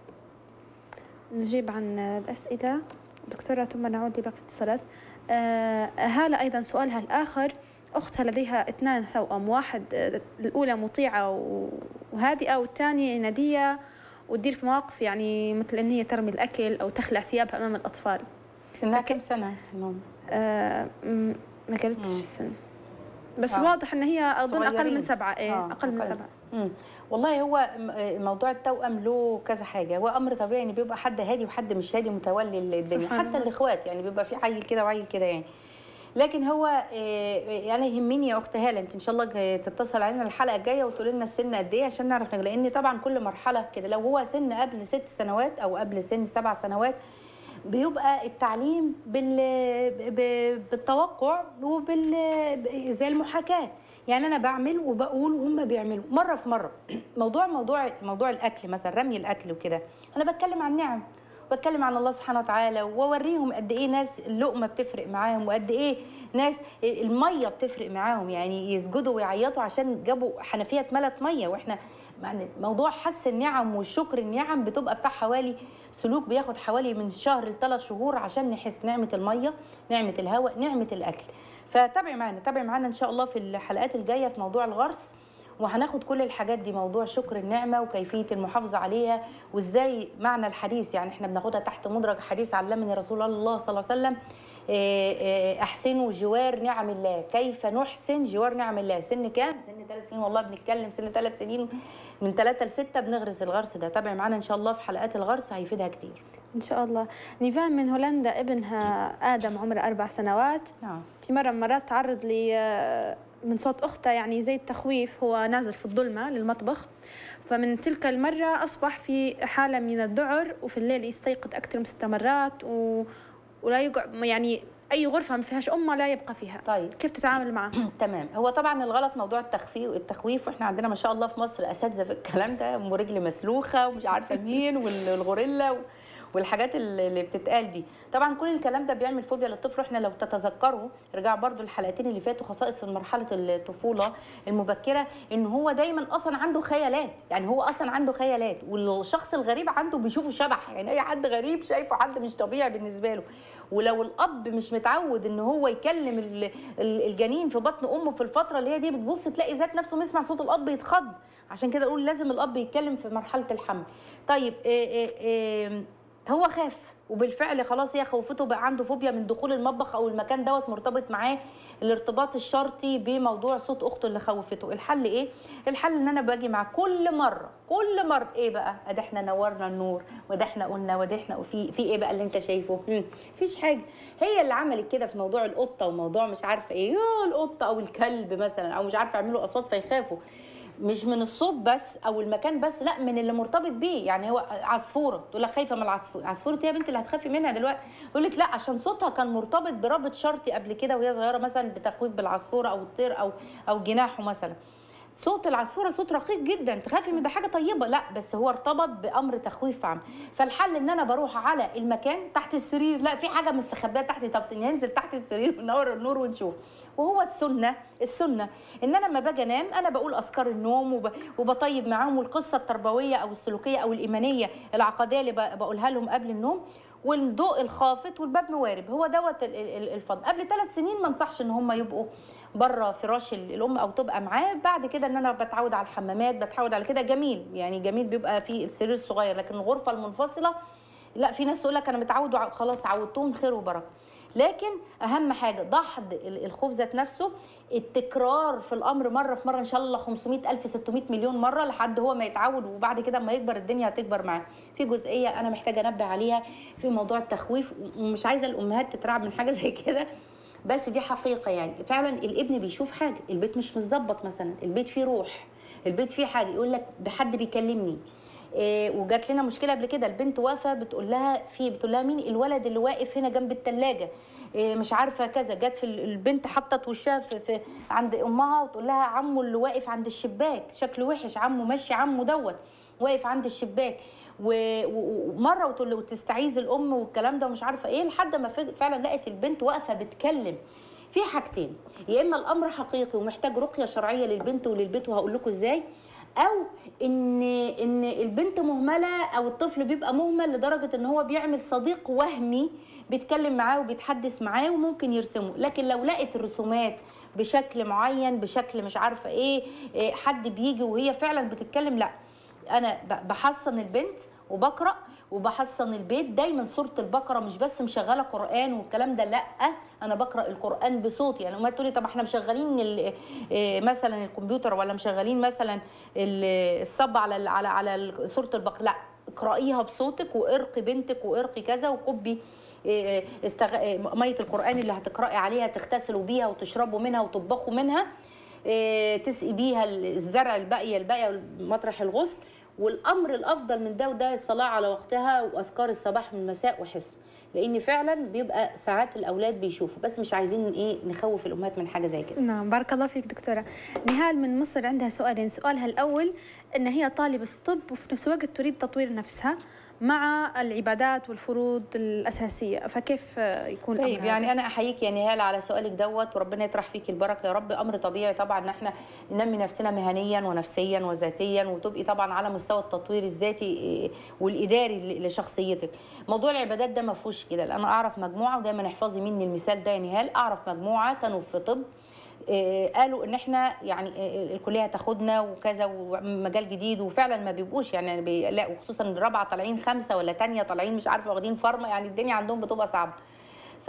نجيب عن الاسئله دكتورة ثم نعود لباقي الاتصالات آه هالة ايضا سؤالها الاخر اختها لديها اثنان توأم واحد آه، الاولى مطيعه و- وهادئه والثانيه عناديه وتدير في مواقف يعني مثل ان هي ترمي الاكل او تخلع ثيابها امام الاطفال سنها كم سنة سنون؟ آه م- ما قالتش مم. سن بس آه. واضح ان هي اظن اقل صغيرين. من سبعه ايه آه، اقل من أقل. سبعه مم. والله هو م- آه، موضوع التوأم له كذا حاجة هو أمر طبيعي إن بيبقى حد هادي وحد مش هادي متولي الدنيا سبحان حتى الله. الإخوات يعني بيبقى في عيل كده وعيل كده يعني لكن هو آه، يعني يهمني يا اخت هاله انت ان شاء الله ج- تتصل علينا الحلقه الجايه وتقول لنا السن قد ايه عشان نعرف نج- لان طبعا كل مرحله كده لو هو سن قبل ست سنوات او قبل سن سبع سنوات بيبقى التعليم بال... ب- بالتوقع وبال ب- زي المحاكاه يعني انا بعمل وبقول وهم بيعملوا مره في مره موضوع موضوع موضوع الاكل مثلا رمي الاكل وكده انا بتكلم عن نعم بتكلم عن الله سبحانه وتعالى واوريهم قد ايه ناس اللقمه بتفرق معاهم وقد ايه ناس الميه بتفرق معاهم يعني يسجدوا ويعيطوا عشان جابوا حنفيه اتملت ميه واحنا يعني موضوع حس النعم والشكر النعم بتبقى بتاع حوالي سلوك بياخد حوالي من شهر لثلاث شهور عشان نحس نعمه الميه نعمه الهواء نعمه الاكل فتابعي معانا تابعي معانا ان شاء الله في الحلقات الجايه في موضوع الغرس وهناخد كل الحاجات دي موضوع شكر النعمه وكيفيه المحافظه عليها وازاي معنى الحديث يعني احنا بناخدها تحت مدرج حديث علمني رسول الله صلى الله عليه وسلم إيه إيه احسنوا جوار نعم الله كيف نحسن جوار نعم الله سن كام سن ثلاث سنين والله بنتكلم سن ثلاث سنين من ثلاثة لستة بنغرس الغرس ده تابعي معانا ان شاء الله في حلقات الغرس هيفيدها كتير إن شاء الله نيفان من هولندا ابنها آدم عمره أربع سنوات نعم في مرة من مرات تعرض لي آه، من صوت أخته يعني زي التخويف هو نازل في الظلمة للمطبخ فمن تلك المرة أصبح في حالة من الذعر وفي الليل يستيقظ أكثر من ست مرات و... ولا يقعد يعني أي غرفة ما فيهاش أمه لا يبقى فيها طيب كيف تتعامل معه؟ تمام هو طبعا الغلط موضوع التخفيف التخويف واحنا عندنا ما شاء الله في مصر اساتذه في الكلام ده ام رجل مسلوخه ومش عارفه مين والغوريلا و- والحاجات اللي اللي بتتقال دي طبعا كل الكلام ده بيعمل فوبيا للطفل واحنا لو تتذكروا رجع برضو الحلقتين اللي فاتوا خصائص مرحله الطفوله المبكره ان هو دايما اصلا عنده خيالات يعني هو اصلا عنده خيالات والشخص الغريب عنده بيشوفه شبح يعني اي حد غريب شايفه حد مش طبيعي بالنسبه له ولو الاب مش متعود ان هو يكلم ال- ال- الجنين في بطن امه في الفتره اللي هي دي بتبص تلاقي ذات نفسه بيسمع صوت الاب يتخض عشان كده اقول لازم الاب يتكلم في مرحله الحمل طيب إيه إيه إيه هو خاف وبالفعل خلاص هي خوفته بقى عنده فوبيا من دخول المطبخ او المكان دوت مرتبط معاه الارتباط الشرطي بموضوع صوت اخته اللي خوفته الحل ايه الحل ان انا باجي مع كل مره كل مره ايه بقى ادي احنا نورنا النور وده احنا قلنا وده احنا وفي في ايه بقى اللي انت شايفه مم، مفيش حاجه هي اللي عملت كده في موضوع القطه وموضوع مش عارفه ايه يا القطه او الكلب مثلا او مش عارفه يعملوا اصوات فيخافوا مش من الصوت بس او المكان بس لا من اللي مرتبط بيه يعني هو عصفوره تقول لك خايفه من العصفوره عصفوره إيه يا بنت اللي هتخافي منها دلوقتي يقول لك لا عشان صوتها كان مرتبط برابط شرطي قبل كده وهي صغيره مثلا بتخويف بالعصفوره او الطير او او جناحه مثلا صوت العصفوره صوت رقيق جدا تخافي من ده حاجه طيبه لا بس هو ارتبط بامر تخويف عام فالحل ان انا بروح على المكان تحت السرير لا في حاجه مستخبيه تحت طب ننزل تحت السرير وننور النور ونشوف وهو السنه السنه ان انا لما باجي انام انا بقول اذكار النوم وب... وبطيب معاهم والقصه التربويه او السلوكيه او الايمانيه العقديه اللي ب... بقولها لهم قبل النوم والضوء الخافت والباب موارب هو دوت ال- ال- الفضل قبل ثلاث سنين ما انصحش ان هم يبقوا بره فراش ال- الام او تبقى معاه بعد كده ان انا بتعود على الحمامات بتعود على كده جميل يعني جميل بيبقى في السرير الصغير لكن الغرفه المنفصله لا في ناس تقول لك انا متعود وع- خلاص عودتهم خير وبركه لكن اهم حاجه دحض ال- الخوف ذات نفسه التكرار في الامر مره في مره ان شاء الله 500 الف 600 مليون مره لحد هو ما يتعود وبعد كده اما يكبر الدنيا هتكبر معاه في جزئيه انا محتاجه انبه عليها في موضوع التخويف ومش عايزه الامهات تترعب من حاجه زي كده بس دي حقيقه يعني فعلا الابن بيشوف حاجه البيت مش متظبط مثلا البيت فيه روح البيت فيه حاجه يقول لك بحد بيكلمني إيه وجات لنا مشكله قبل كده البنت واقفه بتقول لها في بتقول لها مين الولد اللي واقف هنا جنب الثلاجه إيه مش عارفه كذا جت في ال- البنت حطت وشها في, في عند امها وتقول لها عمه اللي واقف عند الشباك شكله وحش عمه ماشي عمه دوت واقف عند الشباك و- و- ومره وتقول له وتستعيذ الام والكلام ده ومش عارفه ايه لحد ما ف- فعلا لقت البنت واقفه بتكلم في حاجتين يا اما الامر حقيقي ومحتاج رقيه شرعيه للبنت وللبيت وهقول لكم ازاي او ان ان البنت مهمله او الطفل بيبقى مهمل لدرجه ان هو بيعمل صديق وهمي بيتكلم معاه وبيتحدث معاه وممكن يرسمه لكن لو لقت الرسومات بشكل معين بشكل مش عارفه ايه إيه، حد بيجي وهي فعلا بتتكلم لا انا ب- بحصن البنت وبقرا وبحصن البيت دايما سوره البقره مش بس مشغله قران والكلام ده لا انا بقرا القران بصوتي يعني ما تقولي طب احنا مشغلين ال- إيه مثلا الكمبيوتر ولا مشغلين مثلا ال- الصب على ال- على على ال- سوره البقره لا اقرايها بصوتك وارقي بنتك وارقي كذا وكبي إيه، استغ... إيه، ميه القران اللي هتقراي عليها تغتسلوا بيها وتشربوا منها وتطبخوا منها إيه، تسقي بيها الزرع الباقيه الباقيه مطرح الغسل والامر الافضل من ده وده الصلاه على وقتها واذكار الصباح والمساء وحسن لان فعلا بيبقى ساعات الاولاد بيشوفوا بس مش عايزين ايه نخوف الامهات من حاجه زي كده نعم بارك الله فيك دكتورة نهال من مصر عندها سؤالين سؤالها الأول أن هي طالبة طب وفي نفس الوقت تريد تطوير نفسها مع العبادات والفروض الأساسية فكيف آه، يكون الأمر طيب هذا؟ يعني انا احييك يا نهال على سؤالك دوت وربنا يطرح فيك البركه يا رب امر طبيعي طبعا ان احنا ننمي نفسنا مهنيا ونفسيا وذاتيا وتبقي طبعا على مستوى التطوير الذاتي إيه، والاداري ل- لشخصيتك موضوع العبادات ده ما فيهوش كده انا اعرف مجموعه ودايما احفظي مني المثال ده يا نهال اعرف مجموعه كانوا في طب إيه، قالوا ان احنا يعني إيه، الكليه هتاخدنا وكذا ومجال جديد وفعلا ما بيبقوش يعني بي- لا وخصوصا الرابعه طالعين خمسه ولا تانية طالعين مش عارفه واخدين فارما يعني الدنيا عندهم بتبقى صعبه ف...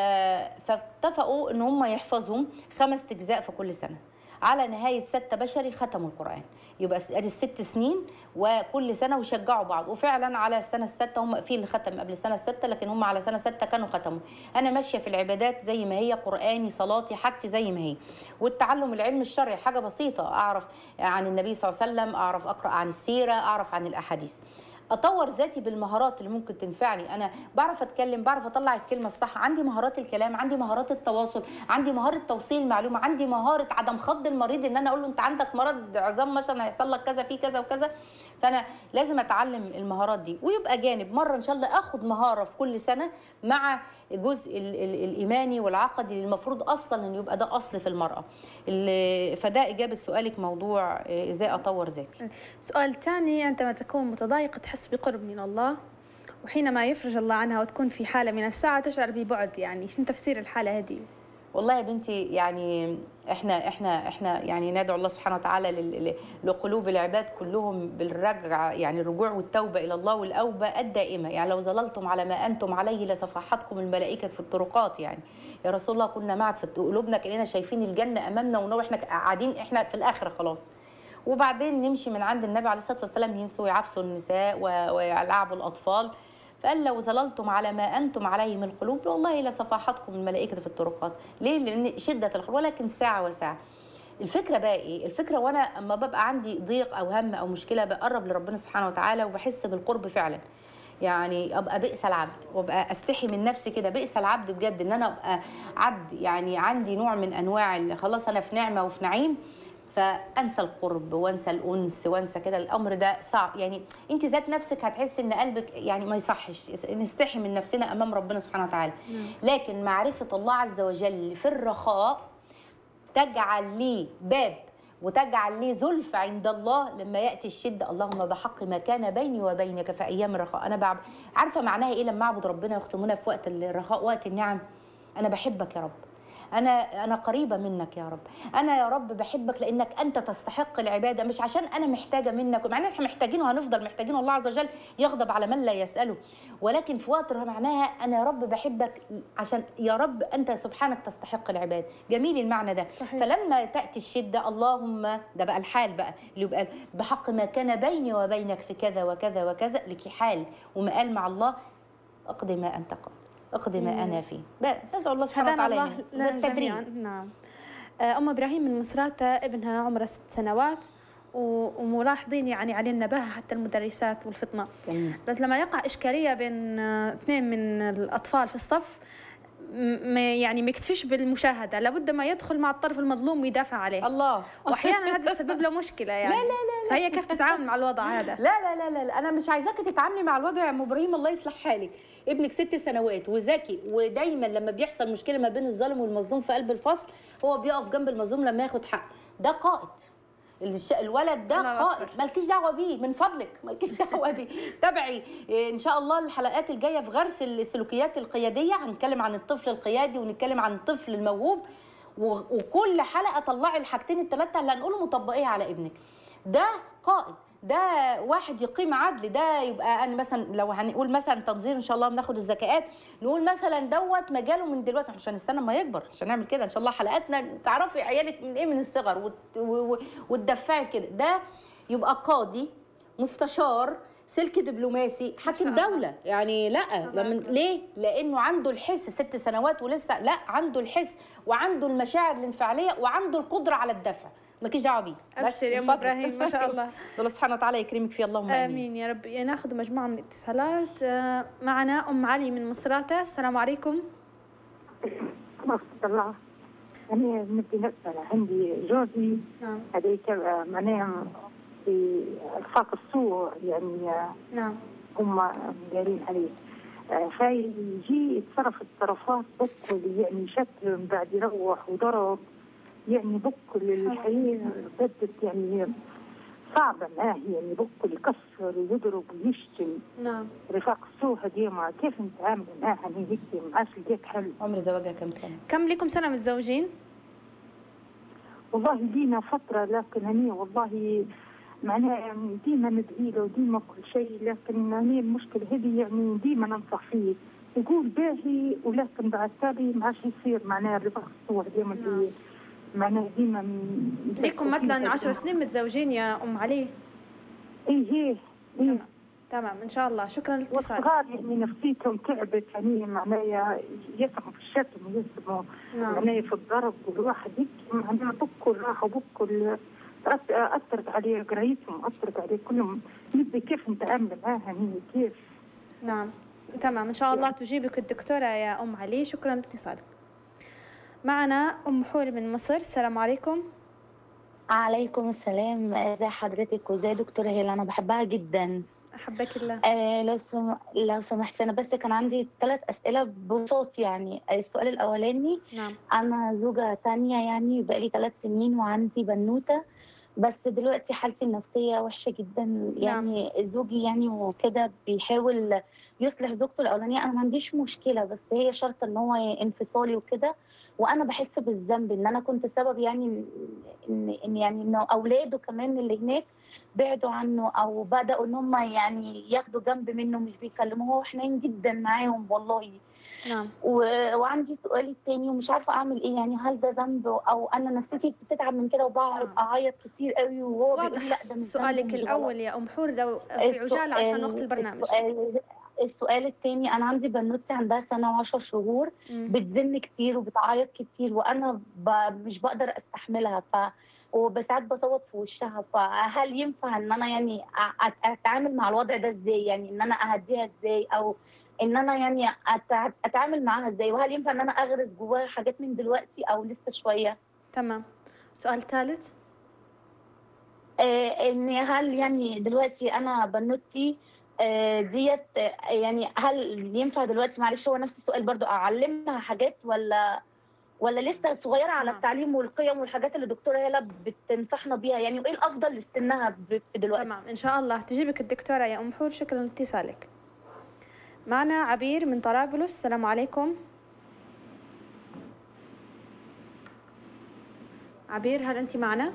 فاتفقوا ان هم يحفظهم خمس اجزاء في كل سنه على نهايه ستة بشري ختموا القران يبقى ادي الست سنين وكل سنه ويشجعوا بعض وفعلا على السنه السادسه هم في اللي ختم قبل السنه السادسه لكن هم على سنه سادسه كانوا ختموا انا ماشيه في العبادات زي ما هي قراني صلاتي حاجتي زي ما هي والتعلم العلم الشرعي حاجه بسيطه اعرف عن النبي صلى الله عليه وسلم اعرف اقرا عن السيره اعرف عن الاحاديث اطور ذاتي بالمهارات اللي ممكن تنفعني انا بعرف اتكلم بعرف اطلع الكلمه الصح عندي مهارات الكلام عندي مهارات التواصل عندي مهاره توصيل المعلومه عندي مهاره عدم خض المريض ان انا اقول له انت عندك مرض عظام مثلا هيحصل لك كذا في كذا وكذا فانا لازم اتعلم المهارات دي ويبقى جانب مره ان شاء الله اخد مهاره في كل سنه مع جزء ال ال الايماني والعقدي اللي المفروض اصلا ان يبقى ده اصل في المراه اللي- فده اجابه سؤالك موضوع آه، ازاي اطور ذاتي سؤال ثاني عندما تكون متضايقة تحس بقرب من الله وحينما يفرج الله عنها وتكون في حالة من الساعة تشعر ببعد يعني شنو تفسير الحالة هذه؟ والله يا بنتي يعني احنا احنا احنا يعني ندعو الله سبحانه وتعالى لل- ل- لقلوب العباد كلهم بالرجع يعني الرجوع والتوبه الى الله والاوبه الدائمه يعني لو ظللتم على ما انتم عليه لصفحتكم الملائكه في الطرقات يعني يا رسول الله كنا معك في قلوبنا كاننا شايفين الجنه امامنا ونو احنا قاعدين احنا في الاخره خلاص وبعدين نمشي من عند النبي عليه الصلاه والسلام ينسوا يعفسوا النساء و- ويلعبوا الاطفال فقال لو ظللتم على ما انتم عليه من القلوب والله لصفحتكم الملائكه في الطرقات ليه لان شده الخير ولكن ساعه وساعه الفكره بقى ايه الفكره وانا اما ببقى عندي ضيق او هم او مشكله بقرب لربنا سبحانه وتعالى وبحس بالقرب فعلا يعني ابقى بئس العبد وابقى استحي من نفسي كده بئس العبد بجد ان انا ابقى عبد يعني عندي نوع من انواع ال- خلاص انا في نعمه وفي نعيم فانسى القرب وانسى الانس وانسى كده الامر ده صعب يعني انت ذات نفسك هتحسي ان قلبك يعني ما يصحش نستحي من نفسنا امام ربنا سبحانه وتعالى لكن معرفه الله عز وجل في الرخاء تجعل لي باب وتجعل لي زلف عند الله لما ياتي الشده اللهم بحق ما كان بيني وبينك في ايام الرخاء انا بعب... عارفه معناها ايه لما اعبد ربنا يختمونا في وقت الرخاء وقت النعم انا بحبك يا رب انا انا قريبه منك يا رب انا يا رب بحبك لانك انت تستحق العباده مش عشان انا محتاجه منك مع ان احنا محتاجين وهنفضل محتاجين والله عز وجل يغضب على من لا يساله ولكن في وقت معناها انا يا رب بحبك عشان يا رب انت سبحانك تستحق العباده جميل المعنى ده صحيح. فلما تاتي الشده اللهم ده بقى الحال بقى اللي يبقى بحق ما كان بيني وبينك في كذا وكذا وكذا لك حال ومقال مع الله اقضي ما انت قاد اقضي ما مم. انا فيه بقى نسال الله سبحانه هدانا وتعالى الله يعني. لنا بالتدريج. جميعا نعم آه، أم إبراهيم من مصراتة ابنها عمره ست سنوات و- وملاحظين يعني عليه النباهة حتى المدرسات والفطنة جميل. بس لما يقع إشكالية بين آه، اثنين من الأطفال في الصف م- ما يعني ما يكتفيش بالمشاهدة لابد ما يدخل مع الطرف المظلوم ويدافع عليه الله وأحيانا هذا يسبب له مشكلة يعني لا لا لا فهي كيف تتعامل مع الوضع هذا لا لا لا لا, لا. انا مش عايزاكي تتعاملي مع الوضع يا ام ابراهيم الله يصلح حالك ابنك ست سنوات وذكي ودايما لما بيحصل مشكله ما بين الظالم والمظلوم في قلب الفصل هو بيقف جنب المظلوم لما ياخد حقه ده قائد الش- الولد ده الله قائد أكبر. مالكيش دعوه بيه من فضلك مالكيش دعوه بيه تابعي إيه، ان شاء الله الحلقات الجايه في غرس السلوكيات القياديه هنتكلم عن الطفل القيادي ونتكلم عن الطفل الموهوب و- وكل حلقه طلعي الحاجتين الثلاثه اللي هنقولهم مطبقيه على ابنك ده قائد ده واحد يقيم عدل ده يبقى انا مثلا لو هنقول مثلا تنظير ان شاء الله بناخد الزكاءات نقول مثلا دوت مجاله من دلوقتي مش هنستنى ما يكبر عشان نعمل كده ان شاء الله حلقاتنا تعرفي عيالك من ايه من الصغر وت- و- و- وتدفعي كده ده يبقى قاضي مستشار سلك دبلوماسي حاكم الله. دولة يعني لا الله لمن أكبر. ليه لانه عنده الحس ست سنوات ولسه لا عنده الحس وعنده المشاعر الانفعاليه وعنده القدره على الدفع مالكيش دعوه بيه بس أبشر يا أم من فضلك. إبراهيم ما شاء الله الله سبحانه وتعالى يكرمك فيه اللهم امين آمين يا رب ناخذ مجموعة من الاتصالات آه، معنا أم علي من مصراتة السلام عليكم ما الله أنا بدي نسأل عندي جوزي نعم هذيك منام في الفاق السوء يعني نعم هم دايرين عليه آه، هاي يجي يتصرف التصرفات بكل يعني شتم بعد يروح وضرب يعني بكل الحقيقة بدت يعني صعبة معاه يعني بكل يكسر ويضرب ويشتم نعم رفاق السوء ديما كيف نتعامل معاه يعني هيك معاش لقيت حل عمر زواجها كم سنه كم لكم سنة متزوجين؟ والله لينا فترة لكن هني والله معناها يعني ديما ندعي له وديما كل شيء لكن هني المشكلة هذه يعني ديما ننصح فيه يقول باهي ولكن بعد تالي ما عادش يصير معناها الرفاق السوء ديما اللي معناها ديما ن- لكم مثلا عشر سنين متزوجين يا أم علي ايه ايه تمام تمام إن شاء الله شكرا للاتصال والصغار يعني نفسيتهم تعبت يعني معناها يسمعوا في الشتم ويسمعوا نعم. معناها في الضرب والواحد يبكي معناها بكل راحة وبكل تأث- أثرت عليه قرايتهم أثرت عليه كلهم نبي كيف نتعامل معاها هي كيف نعم تمام إن شاء الله تجيبك الدكتورة يا أم علي شكرا لاتصالك معنا أم حور من مصر السلام عليكم عليكم السلام ازي حضرتك وازي دكتورة هيلا انا بحبها جدا أحبك الله آه لو سم... لو سمحت انا بس كان عندي ثلاث اسئله بصوت يعني السؤال الاولاني نعم انا زوجة تانية يعني بقالي ثلاث سنين وعندي بنوتة بس دلوقتي حالتي النفسية وحشة جدا يعني زوجي يعني وكده بيحاول يصلح زوجته الأولانية أنا ما عنديش مشكلة بس هي شرط إن هو انفصالي وكده وأنا بحس بالذنب إن أنا كنت سبب يعني إن إن يعني إنه أولاده كمان اللي هناك بعدوا عنه أو بدأوا إن هم يعني ياخدوا جنب منه مش بيكلموه هو حنين جدا معاهم والله نعم و... وعندي سؤال التاني ومش عارفه اعمل ايه يعني هل ده ذنب او انا نفسيتي بتتعب من كده وبقعد اعيط كتير قوي وهو بيقول لي لا ده مش ذنب سؤالك ومش غلط. الأول يا أم حور لو في عجالة عشان وقت البرنامج السؤال, السؤال التاني انا عندي بنوتي عندها سنه وعشر شهور مم. بتزن كتير وبتعيط كتير وانا ب... مش بقدر استحملها ف وبساعات بصوت في وشها فهل ينفع ان انا يعني أ- أت- اتعامل مع الوضع ده ازاي يعني ان انا اهديها ازاي او ان انا يعني أتع- اتعامل معاها ازاي وهل ينفع ان انا اغرس جواها حاجات من دلوقتي او لسه شويه تمام سؤال ثالث آه، ان هل يعني دلوقتي انا بنوتي آه، ديت آه، يعني هل ينفع دلوقتي معلش هو نفس السؤال برضو اعلمها حاجات ولا ولا لسه صغيره على التعليم والقيم والحاجات اللي الدكتوره هلا بتنصحنا بيها يعني وايه الافضل لسنها ب- دلوقتي تمام إن شاء الله تجيبك الدكتورة يا أم حور شكرا لاتصالك معنا عبير من طرابلس السلام عليكم عبير هل أنت معنا؟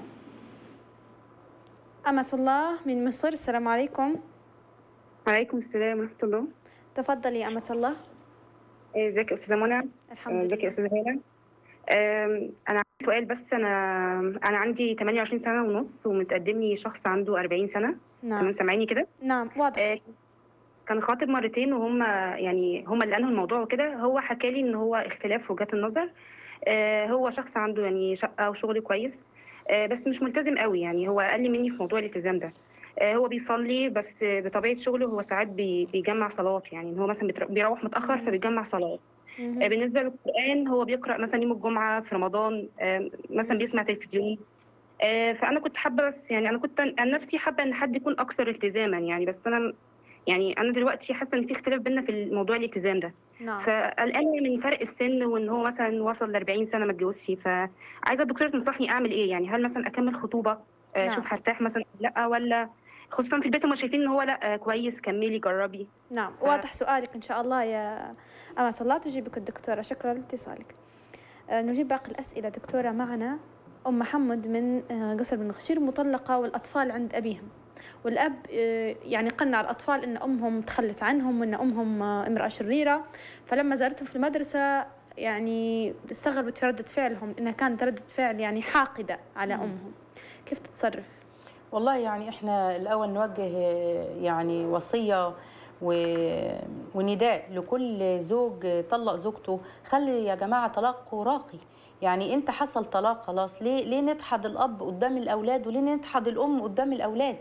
أمة الله من مصر السلام عليكم وعليكم السلام ورحمة الله تفضلي يا أمة الله إيه، ازيك يا أستاذة منى الحمد آه، ازيك لله. يا أستاذة هالة آم، أنا عندي سؤال بس أنا أنا عندي 28 سنة ونص ومتقدم لي شخص عنده 40 سنة نعم. تمام سامعيني كده نعم واضح كان خاطب مرتين وهم يعني هم اللي انهوا الموضوع وكده هو حكى لي ان هو اختلاف في وجهات النظر آه، هو شخص عنده يعني شقه وشغل كويس آه، بس مش ملتزم قوي يعني هو اقل مني في موضوع الالتزام ده آه، هو بيصلي بس بطبيعه شغله هو ساعات بي- بيجمع صلوات يعني ان هو مثلا بيتر- بيروح متاخر فبيجمع صلوات آه، بالنسبه للقران هو بيقرا مثلا يوم الجمعه في رمضان آه، مثلا بيسمع تلفزيون آه، فانا كنت حابه بس يعني انا كنت عن نفسي حابه ان حد يكون اكثر التزاما يعني بس انا يعني انا دلوقتي حاسه ان في اختلاف بينا في موضوع الالتزام ده نعم فقلقانه من فرق السن وان هو مثلا وصل ل 40 سنه ما اتجوزش فعايزه الدكتوره تنصحني اعمل ايه يعني هل مثلا اكمل خطوبه آه، نعم. اشوف هرتاح مثلا لا ولا خصوصا في البيت هم شايفين ان هو لا آه، كويس كملي جربي نعم واضح سؤالك إن شاء الله يا أمة الله تجيبك الدكتورة شكرا لاتصالك آه، نجيب باقي الأسئلة دكتورة معنا أم محمد من آه، قصر بن غشير مطلقة والأطفال عند أبيهم والأب آه، يعني قنع الأطفال أن أمهم تخلت عنهم وأن أمهم آه، امرأة شريرة فلما زارتهم في المدرسة يعني استغربت في ردة فعلهم إنها كانت ردة فعل يعني حاقدة على مم. أمهم كيف تتصرف؟ والله يعني احنا الاول نوجه يعني وصيه و... ونداء لكل زوج طلق زوجته خلي يا جماعه طلاق راقي يعني انت حصل طلاق خلاص ليه ليه نضحد الاب قدام الاولاد وليه نضحد الام قدام الاولاد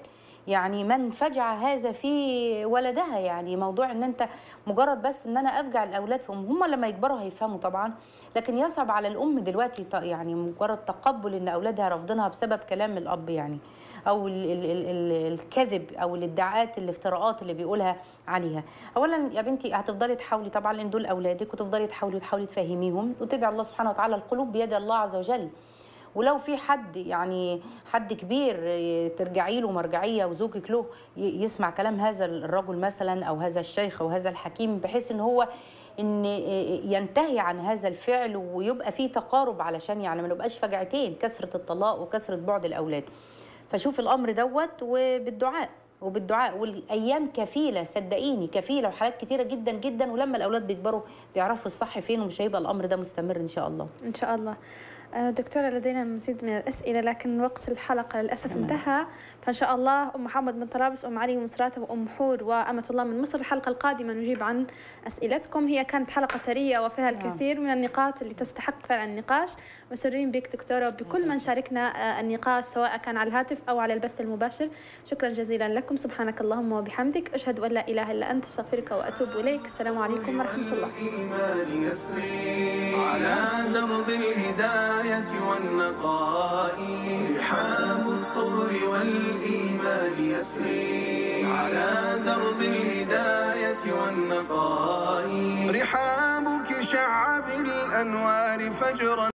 يعني من فجع هذا في ولدها يعني موضوع ان انت مجرد بس ان انا افجع الاولاد في هم لما يكبروا هيفهموا طبعا لكن يصعب على الام دلوقتي ط- يعني مجرد تقبل ان اولادها رافضينها بسبب كلام الاب يعني او ال ال ال ال الكذب او الادعاءات الافتراءات اللي بيقولها عليها اولا يا بنتي هتفضلي تحاولي طبعا لان دول اولادك وتفضلي تحاولي وتحاولي تفهميهم وتدعي الله سبحانه وتعالى القلوب بيد الله عز وجل ولو في حد يعني حد كبير ي- ترجعي له مرجعيه وزوجك له ي- يسمع كلام هذا الرجل مثلا او هذا الشيخ او هذا الحكيم بحيث ان هو ان ينتهي عن هذا الفعل ويبقى في تقارب علشان يعني ما نبقاش فجعتين كثره الطلاق وكثره بعد الاولاد فشوف الامر دوت وبالدعاء وبالدعاء والايام كفيله صدقيني كفيله وحالات كتيره جدا جدا ولما الاولاد بيكبروا بيعرفوا الصح فين ومش هيبقى الامر ده مستمر ان شاء الله إن شاء الله آه، دكتورة لدينا مزيد من الأسئلة لكن وقت الحلقة للأسف انتهى فإن شاء الله أم محمد من طرابلس أم علي من مصراتة وأم حور وأمة الله من مصر الحلقة القادمة نجيب عن أسئلتكم هي كانت حلقة ثرية وفيها الكثير من النقاط اللي تستحق فعلا النقاش مسرين بك دكتورة وبكل من شاركنا آه، النقاش سواء كان على الهاتف أو على البث المباشر شكرا جزيلا لكم سبحانك اللهم وبحمدك أشهد أن لا إله إلا أنت أستغفرك وأتوب إليك السلام عليكم ورحمة الله الإيمان يسري على درب الهداية والنقاء رحاب الطهر والإيمان يسري على درب الهداية والنقاء رحابك شع بالأنوار فجرا